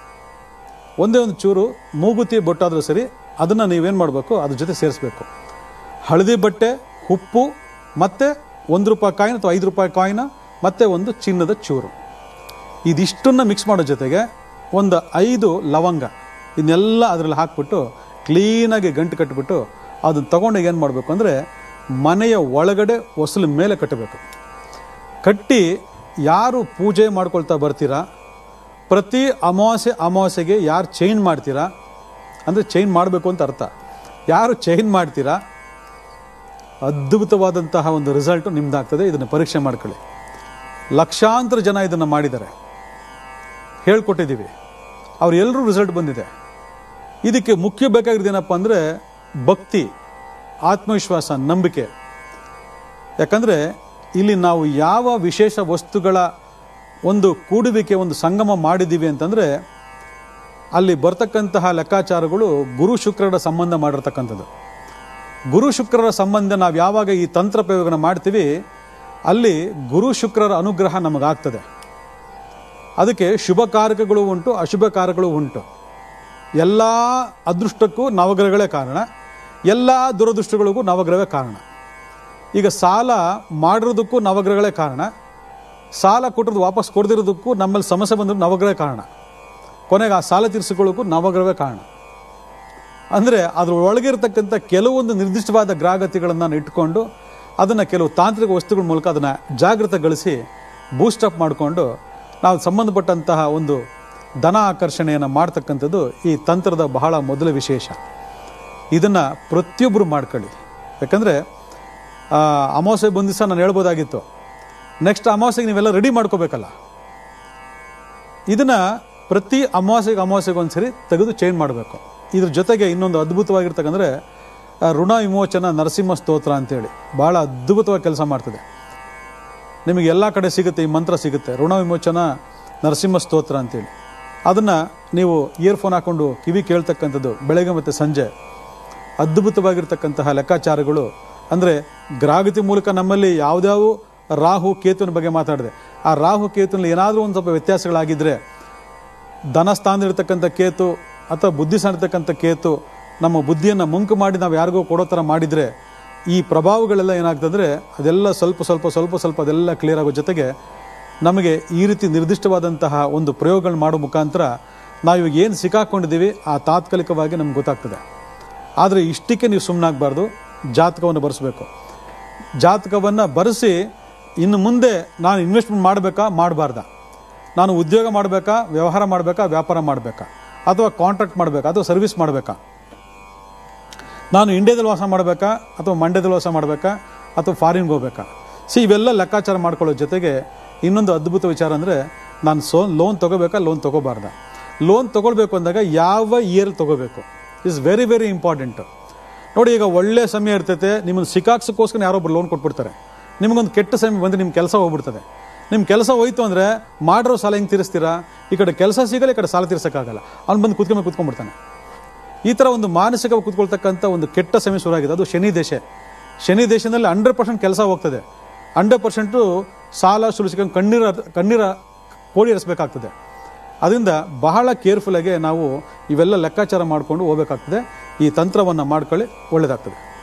ಒಂದೇ ಒಂದು ಚೂರು ಮೂಗುತಿ ಬೊಟ್ಟಾದರೂ ಸರಿ ಅದನ್ನು ನೀವೇನು ಮಾಡಬೇಕು ಅದ್ರ ಜೊತೆ ಸೇರಿಸ್ಬೇಕು ಹಳದಿ ಬಟ್ಟೆ ಉಪ್ಪು ಮತ್ತು ಒಂದು ರೂಪಾಯಿ ಕಾಯಿನ ಅಥವಾ ಐದು ರೂಪಾಯಿ ಕಾಯಿನ ಮತ್ತು ಒಂದು ಚಿನ್ನದ ಚೂರು ಇದಿಷ್ಟನ್ನು ಮಿಕ್ಸ್ ಮಾಡೋ ಜೊತೆಗೆ ಒಂದು ಐದು ಲವಂಗ ಇದನ್ನೆಲ್ಲ ಅದರಲ್ಲಿ ಹಾಕ್ಬಿಟ್ಟು ಕ್ಲೀನಾಗಿ ಗಂಟು ಕಟ್ಟಿಬಿಟ್ಟು ಅದನ್ನು ತಗೊಂಡು ಏನು ಮಾಡಬೇಕು ಅಂದರೆ ಮನೆಯ ಒಳಗಡೆ ಹೊಸಲು ಮೇಲೆ ಕಟ್ಟಬೇಕು ಕಟ್ಟಿ ಯಾರು ಪೂಜೆ ಮಾಡ್ಕೊಳ್ತಾ ಬರ್ತೀರಾ ಪ್ರತಿ ಅಮಾವಾಸ್ಯೆ ಅಮಾವಾಸ್ಯೆಗೆ ಯಾರು ಚೈನ್ ಮಾಡ್ತೀರಾ ಅಂದರೆ ಚೈನ್ ಮಾಡಬೇಕು ಅಂತ ಅರ್ಥ ಯಾರು ಚೈನ್ ಮಾಡ್ತೀರಾ ಅದ್ಭುತವಾದಂತಹ ಒಂದು ರಿಸಲ್ಟು ನಿಮ್ದಾಗ್ತದೆ ಇದನ್ನು ಪರೀಕ್ಷೆ ಮಾಡ್ಕೊಳ್ಳಿ ಲಕ್ಷಾಂತರ ಜನ ಇದನ್ನು ಮಾಡಿದ್ದಾರೆ ಹೇಳ್ಕೊಟ್ಟಿದ್ದೀವಿ ಅವ್ರು ಎಲ್ಲರೂ ರಿಸಲ್ಟ್ ಬಂದಿದೆ ಇದಕ್ಕೆ ಮುಖ್ಯ ಬೇಕಾಗಿರೋದು ಏನಪ್ಪ ಅಂದರೆ ಭಕ್ತಿ ಆತ್ಮವಿಶ್ವಾಸ ನಂಬಿಕೆ ಯಾಕಂದರೆ ಇಲ್ಲಿ ನಾವು ಯಾವ ವಿಶೇಷ ವಸ್ತುಗಳ ಒಂದು ಕೂಡುವಿಕೆ ಒಂದು ಸಂಗಮ ಮಾಡಿದ್ದೀವಿ ಅಂತಂದರೆ ಅಲ್ಲಿ ಬರ್ತಕ್ಕಂತಹ ಲೆಕ್ಕಾಚಾರಗಳು ಗುರು ಶುಕ್ರರ ಸಂಬಂಧ ಮಾಡಿರ್ತಕ್ಕಂಥದ್ದು ಗುರು ಶುಕ್ರರ ಸಂಬಂಧ ನಾವು ಯಾವಾಗ ಈ ತಂತ್ರ ಪ್ರಯೋಗನ ಮಾಡ್ತೀವಿ ಅಲ್ಲಿ ಗುರು ಶುಕ್ರರ ಅನುಗ್ರಹ ನಮಗಾಗ್ತದೆ ಅದಕ್ಕೆ ಶುಭ ಕಾರಕಗಳು ಉಂಟು ಅಶುಭ ಕಾರಕಗಳು ಉಂಟು ಎಲ್ಲ ಅದೃಷ್ಟಕ್ಕೂ ನವಗ್ರಹಗಳೇ ಕಾರಣ ಎಲ್ಲ ದುರದೃಷ್ಟಗಳಿಗೂ ನವಗ್ರಹವೇ ಕಾರಣ ಈಗ ಸಾಲ ಮಾಡಿರೋದಕ್ಕೂ ನವಗ್ರಹಗಳೇ ಕಾರಣ ಸಾಲ ಕೊಟ್ಟಿರೋದು ವಾಪಸ್ ಕೊಡದಿರೋದಕ್ಕೂ ನಮ್ಮಲ್ಲಿ ಸಮಸ್ಯೆ ಬಂದರೂ ನವಗ್ರಹ ಕಾರಣ ಕೊನೆಗೆ ಆ ಸಾಲ ತೀರಿಸಿಕೊಳ್ಳೋಕ್ಕೂ ನವಗ್ರಹವೇ ಕಾರಣ ಅಂದರೆ ಅದ್ರ ಒಳಗಿರ್ತಕ್ಕಂಥ ಕೆಲವೊಂದು ನಿರ್ದಿಷ್ಟವಾದ ಗ್ರಾಹಕತೆಗಳನ್ನು ಇಟ್ಕೊಂಡು ಅದನ್ನು ಕೆಲವು ತಾಂತ್ರಿಕ ವಸ್ತುಗಳ ಮೂಲಕ ಅದನ್ನು ಜಾಗೃತಗೊಳಿಸಿ ಬೂಸ್ಟಪ್ ಮಾಡಿಕೊಂಡು ನಾವು ಸಂಬಂಧಪಟ್ಟಂತಹ ಒಂದು ಧನ ಆಕರ್ಷಣೆಯನ್ನು ಮಾಡ್ತಕ್ಕಂಥದ್ದು ಈ ತಂತ್ರದ ಬಹಳ ಮೊದಲ ವಿಶೇಷ ಇದನ್ನು ಪ್ರತಿಯೊಬ್ಬರು ಮಾಡ್ಕೊಳ್ಳಿ ಯಾಕಂದರೆ ಅಮಾವಾಸ್ಯೆ ಬಂದ ದಿವಸ ನಾನು ಹೇಳ್ಬೋದಾಗಿತ್ತು ನೆಕ್ಸ್ಟ್ ಅಮಾವಾಸ್ಯೆಗೆ ನೀವೆಲ್ಲ ರೆಡಿ ಮಾಡ್ಕೋಬೇಕಲ್ಲ ಇದನ್ನು ಪ್ರತಿ ಅಮಾವಾಸ್ಯೆಗೆ ಅಮಾವಾಸ್ಯೆಗೆ ಒಂದ್ಸರಿ ತೆಗೆದು ಚೇಂಜ್ ಮಾಡಬೇಕು ಇದ್ರ ಜೊತೆಗೆ ಇನ್ನೊಂದು ಅದ್ಭುತವಾಗಿರ್ತಕ್ಕಂದ್ರೆ ಆ, ಋಣ ವಿಮೋಚನ ನರಸಿಂಹ ಸ್ತೋತ್ರ ಅಂತೇಳಿ ಭಾಳ ಅದ್ಭುತವಾಗಿ ಕೆಲಸ ಮಾಡ್ತದೆ ನಿಮಗೆ ಎಲ್ಲ ಕಡೆ ಸಿಗುತ್ತೆ ಈ ಮಂತ್ರ ಸಿಗುತ್ತೆ ಋಣ ವಿಮೋಚನ ನರಸಿಂಹ ಸ್ತೋತ್ರ ಅಂತೇಳಿ ಅದನ್ನು ನೀವು ಇಯರ್ಫೋನ್ ಹಾಕ್ಕೊಂಡು ಕಿವಿ ಕೇಳ್ತಕ್ಕಂಥದ್ದು ಬೆಳಗ್ಗೆ ಮತ್ತು ಸಂಜೆ ಅದ್ಭುತವಾಗಿರ್ತಕ್ಕಂತಹ ಲೆಕ್ಕಾಚಾರಗಳು ಅಂದರೆ ಗ್ರಾಹಕತೆ ಮೂಲಕ ನಮ್ಮಲ್ಲಿ ಯಾವುದ್ಯಾವ ರಾಹು ಕೇತುವಿನ ಬಗ್ಗೆ ಮಾತಾಡಿದೆ ಆ ರಾಹು ಕೇತುನಲ್ಲಿ ಏನಾದರೂ ಒಂದು ಸ್ವಲ್ಪ ವ್ಯತ್ಯಾಸಗಳಾಗಿದ್ದರೆ ಧನ ಸ್ಥಾನದಲ್ಲಿರ್ತಕ್ಕಂಥ ಕೇತು ಅಥವಾ ಬುದ್ಧಿ ಸ್ಥಾನದಲ್ಲಿರ್ತಕ್ಕಂಥ ಕೇತು ನಮ್ಮ ಬುದ್ಧಿಯನ್ನು ಮುಂಕು ಮಾಡಿ ನಾವು ಯಾರಿಗೋ ಕೊಡೋ ಥರ ಮಾಡಿದರೆ ಈ ಪ್ರಭಾವಗಳೆಲ್ಲ ಏನಾಗ್ತಂದರೆ ಅದೆಲ್ಲ ಸ್ವಲ್ಪ ಸ್ವಲ್ಪ ಸ್ವಲ್ಪ ಸ್ವಲ್ಪ ಅದೆಲ್ಲ ಕ್ಲಿಯರ್ ಆಗೋ ಜೊತೆಗೆ ನಮಗೆ ಈ ರೀತಿ ನಿರ್ದಿಷ್ಟವಾದಂತಹ ಒಂದು ಪ್ರಯೋಗಗಳು ಮಾಡೋ ಮುಖಾಂತರ ನಾವು ಇವಾಗ ಏನು ಸಿಕ್ಕಾಕೊಂಡಿದ್ದೀವಿ ಆ ತಾತ್ಕಾಲಿಕವಾಗಿ ನಮ್ಗೆ ಗೊತ್ತಾಗ್ತದೆ ಆದರೆ ಇಷ್ಟಕ್ಕೆ ನೀವು ಸುಮ್ಮನಾಗಬಾರ್ದು ಜಾತಕವನ್ನು ಬರೆಸ್ಬೇಕು ಜಾತಕವನ್ನು ಬರೆಸಿ ಇನ್ನು ಮುಂದೆ ನಾನು ಇನ್ವೆಸ್ಟ್ಮೆಂಟ್ ಮಾಡಬೇಕಾ ಮಾಡಬಾರ್ದಾ ನಾನು ಉದ್ಯೋಗ ಮಾಡಬೇಕಾ ವ್ಯವಹಾರ ಮಾಡಬೇಕಾ ವ್ಯಾಪಾರ ಮಾಡಬೇಕಾ ಅಥವಾ ಕಾಂಟ್ರಾಕ್ಟ್ ಮಾಡಬೇಕಾ ಅಥವಾ ಸರ್ವಿಸ್ ಮಾಡಬೇಕಾ ನಾನು ಇಂಡಿಯಾದಲ್ಲಿ ವಾಸ ಮಾಡಬೇಕಾ ಅಥವಾ ಮಂಡ್ಯದಲ್ಲಿ ವಾಸ ಮಾಡಬೇಕಾ ಅಥವಾ ಫಾರಿನ್ಗೆ ಹೋಗ್ಬೇಕಾ ಸಿ ಇವೆಲ್ಲ ಲೆಕ್ಕಾಚಾರ ಮಾಡ್ಕೊಳ್ಳೋ ಜೊತೆಗೆ ಇನ್ನೊಂದು ಅದ್ಭುತ ವಿಚಾರ ಅಂದರೆ ನಾನು ಸೋ ಲೋನ್ ತೊಗೋಬೇಕಾ ಲೋನ್ ತೊಗೋಬಾರ್ದ ಲೋನ್ ತೊಗೊಳ್ಬೇಕು ಅಂದಾಗ ಯಾವ ಇಯರ್ ತೊಗೋಬೇಕು ಇಸ್ ವೆರಿ ವೆರಿ ಇಂಪಾರ್ಟೆಂಟ್ ನೋಡಿ ಈಗ ಒಳ್ಳೆ ಸಮಯ ಇರ್ತೈತೆ ನಿಮ್ಮನ್ನು ಸಿಕ್ಕಾಕ್ಸೋಕ್ಕೋಸ್ಕರ ಯಾರೊಬ್ರು ಲೋನ್ ಕೊಟ್ಬಿಡ್ತಾರೆ ನಿಮಗೊಂದು ಕೆಟ್ಟ ಸಮಯ ಬಂದರೆ ನಿಮ್ಮ ಕೆಲಸ ಹೋಗ್ಬಿಡ್ತದೆ ನಿಮ್ಮ ಕೆಲಸ ಹೋಯ್ತು ಅಂದರೆ ಮಾಡಿರೋ ಸಾಲ ಹೆಂಗೆ ತೀರಿಸ್ತೀರಾ ಈ ಕಡೆ ಕೆಲಸ ಸಿಗಲ್ಲ ಈ ಕಡೆ ಸಾಲ ತೀರ್ಸೋಕ್ಕಾಗಲ್ಲ ಅವ್ನು ಬಂದು ಕುತ್ಕೊಂಡ್ ಕುತ್ಕೊಂಡ್ಬಿಡ್ತಾನೆ ಈ ಥರ ಒಂದು ಮಾನಸಿಕ ಕೂತ್ಕೊಳ್ತಕ್ಕಂಥ ಒಂದು ಕೆಟ್ಟ ಸಮಯ ಶುರುವಾಗಿದೆ ಅದು ಶನಿ ದೇಶ ಶನಿ ದೇಶದಲ್ಲಿ ಹಂಡ್ರೆಡ್ ಪರ್ಸೆಂಟ್ ಕೆಲಸ ಹೋಗ್ತದೆ ಹಂಡ್ರೆಡ್ ಪರ್ಸೆಂಟು ಸಾಲ ಸುಲಿಸ್ಕೊಂಡು ಕಣ್ಣೀರ ಕಣ್ಣೀರ ಕೋಡಿ ಹರಿಸ್ಬೇಕಾಗ್ತದೆ ಅದರಿಂದ ಬಹಳ ಕೇರ್ಫುಲ್ಲಾಗಿ ನಾವು ಇವೆಲ್ಲ ಲೆಕ್ಕಾಚಾರ ಮಾಡಿಕೊಂಡು ಹೋಗ್ಬೇಕಾಗ್ತದೆ ಈ ತಂತ್ರವನ್ನು ಮಾಡ್ಕೊಳ್ಳಿ ಒಳ್ಳೆಯದಾಗ್ತದೆ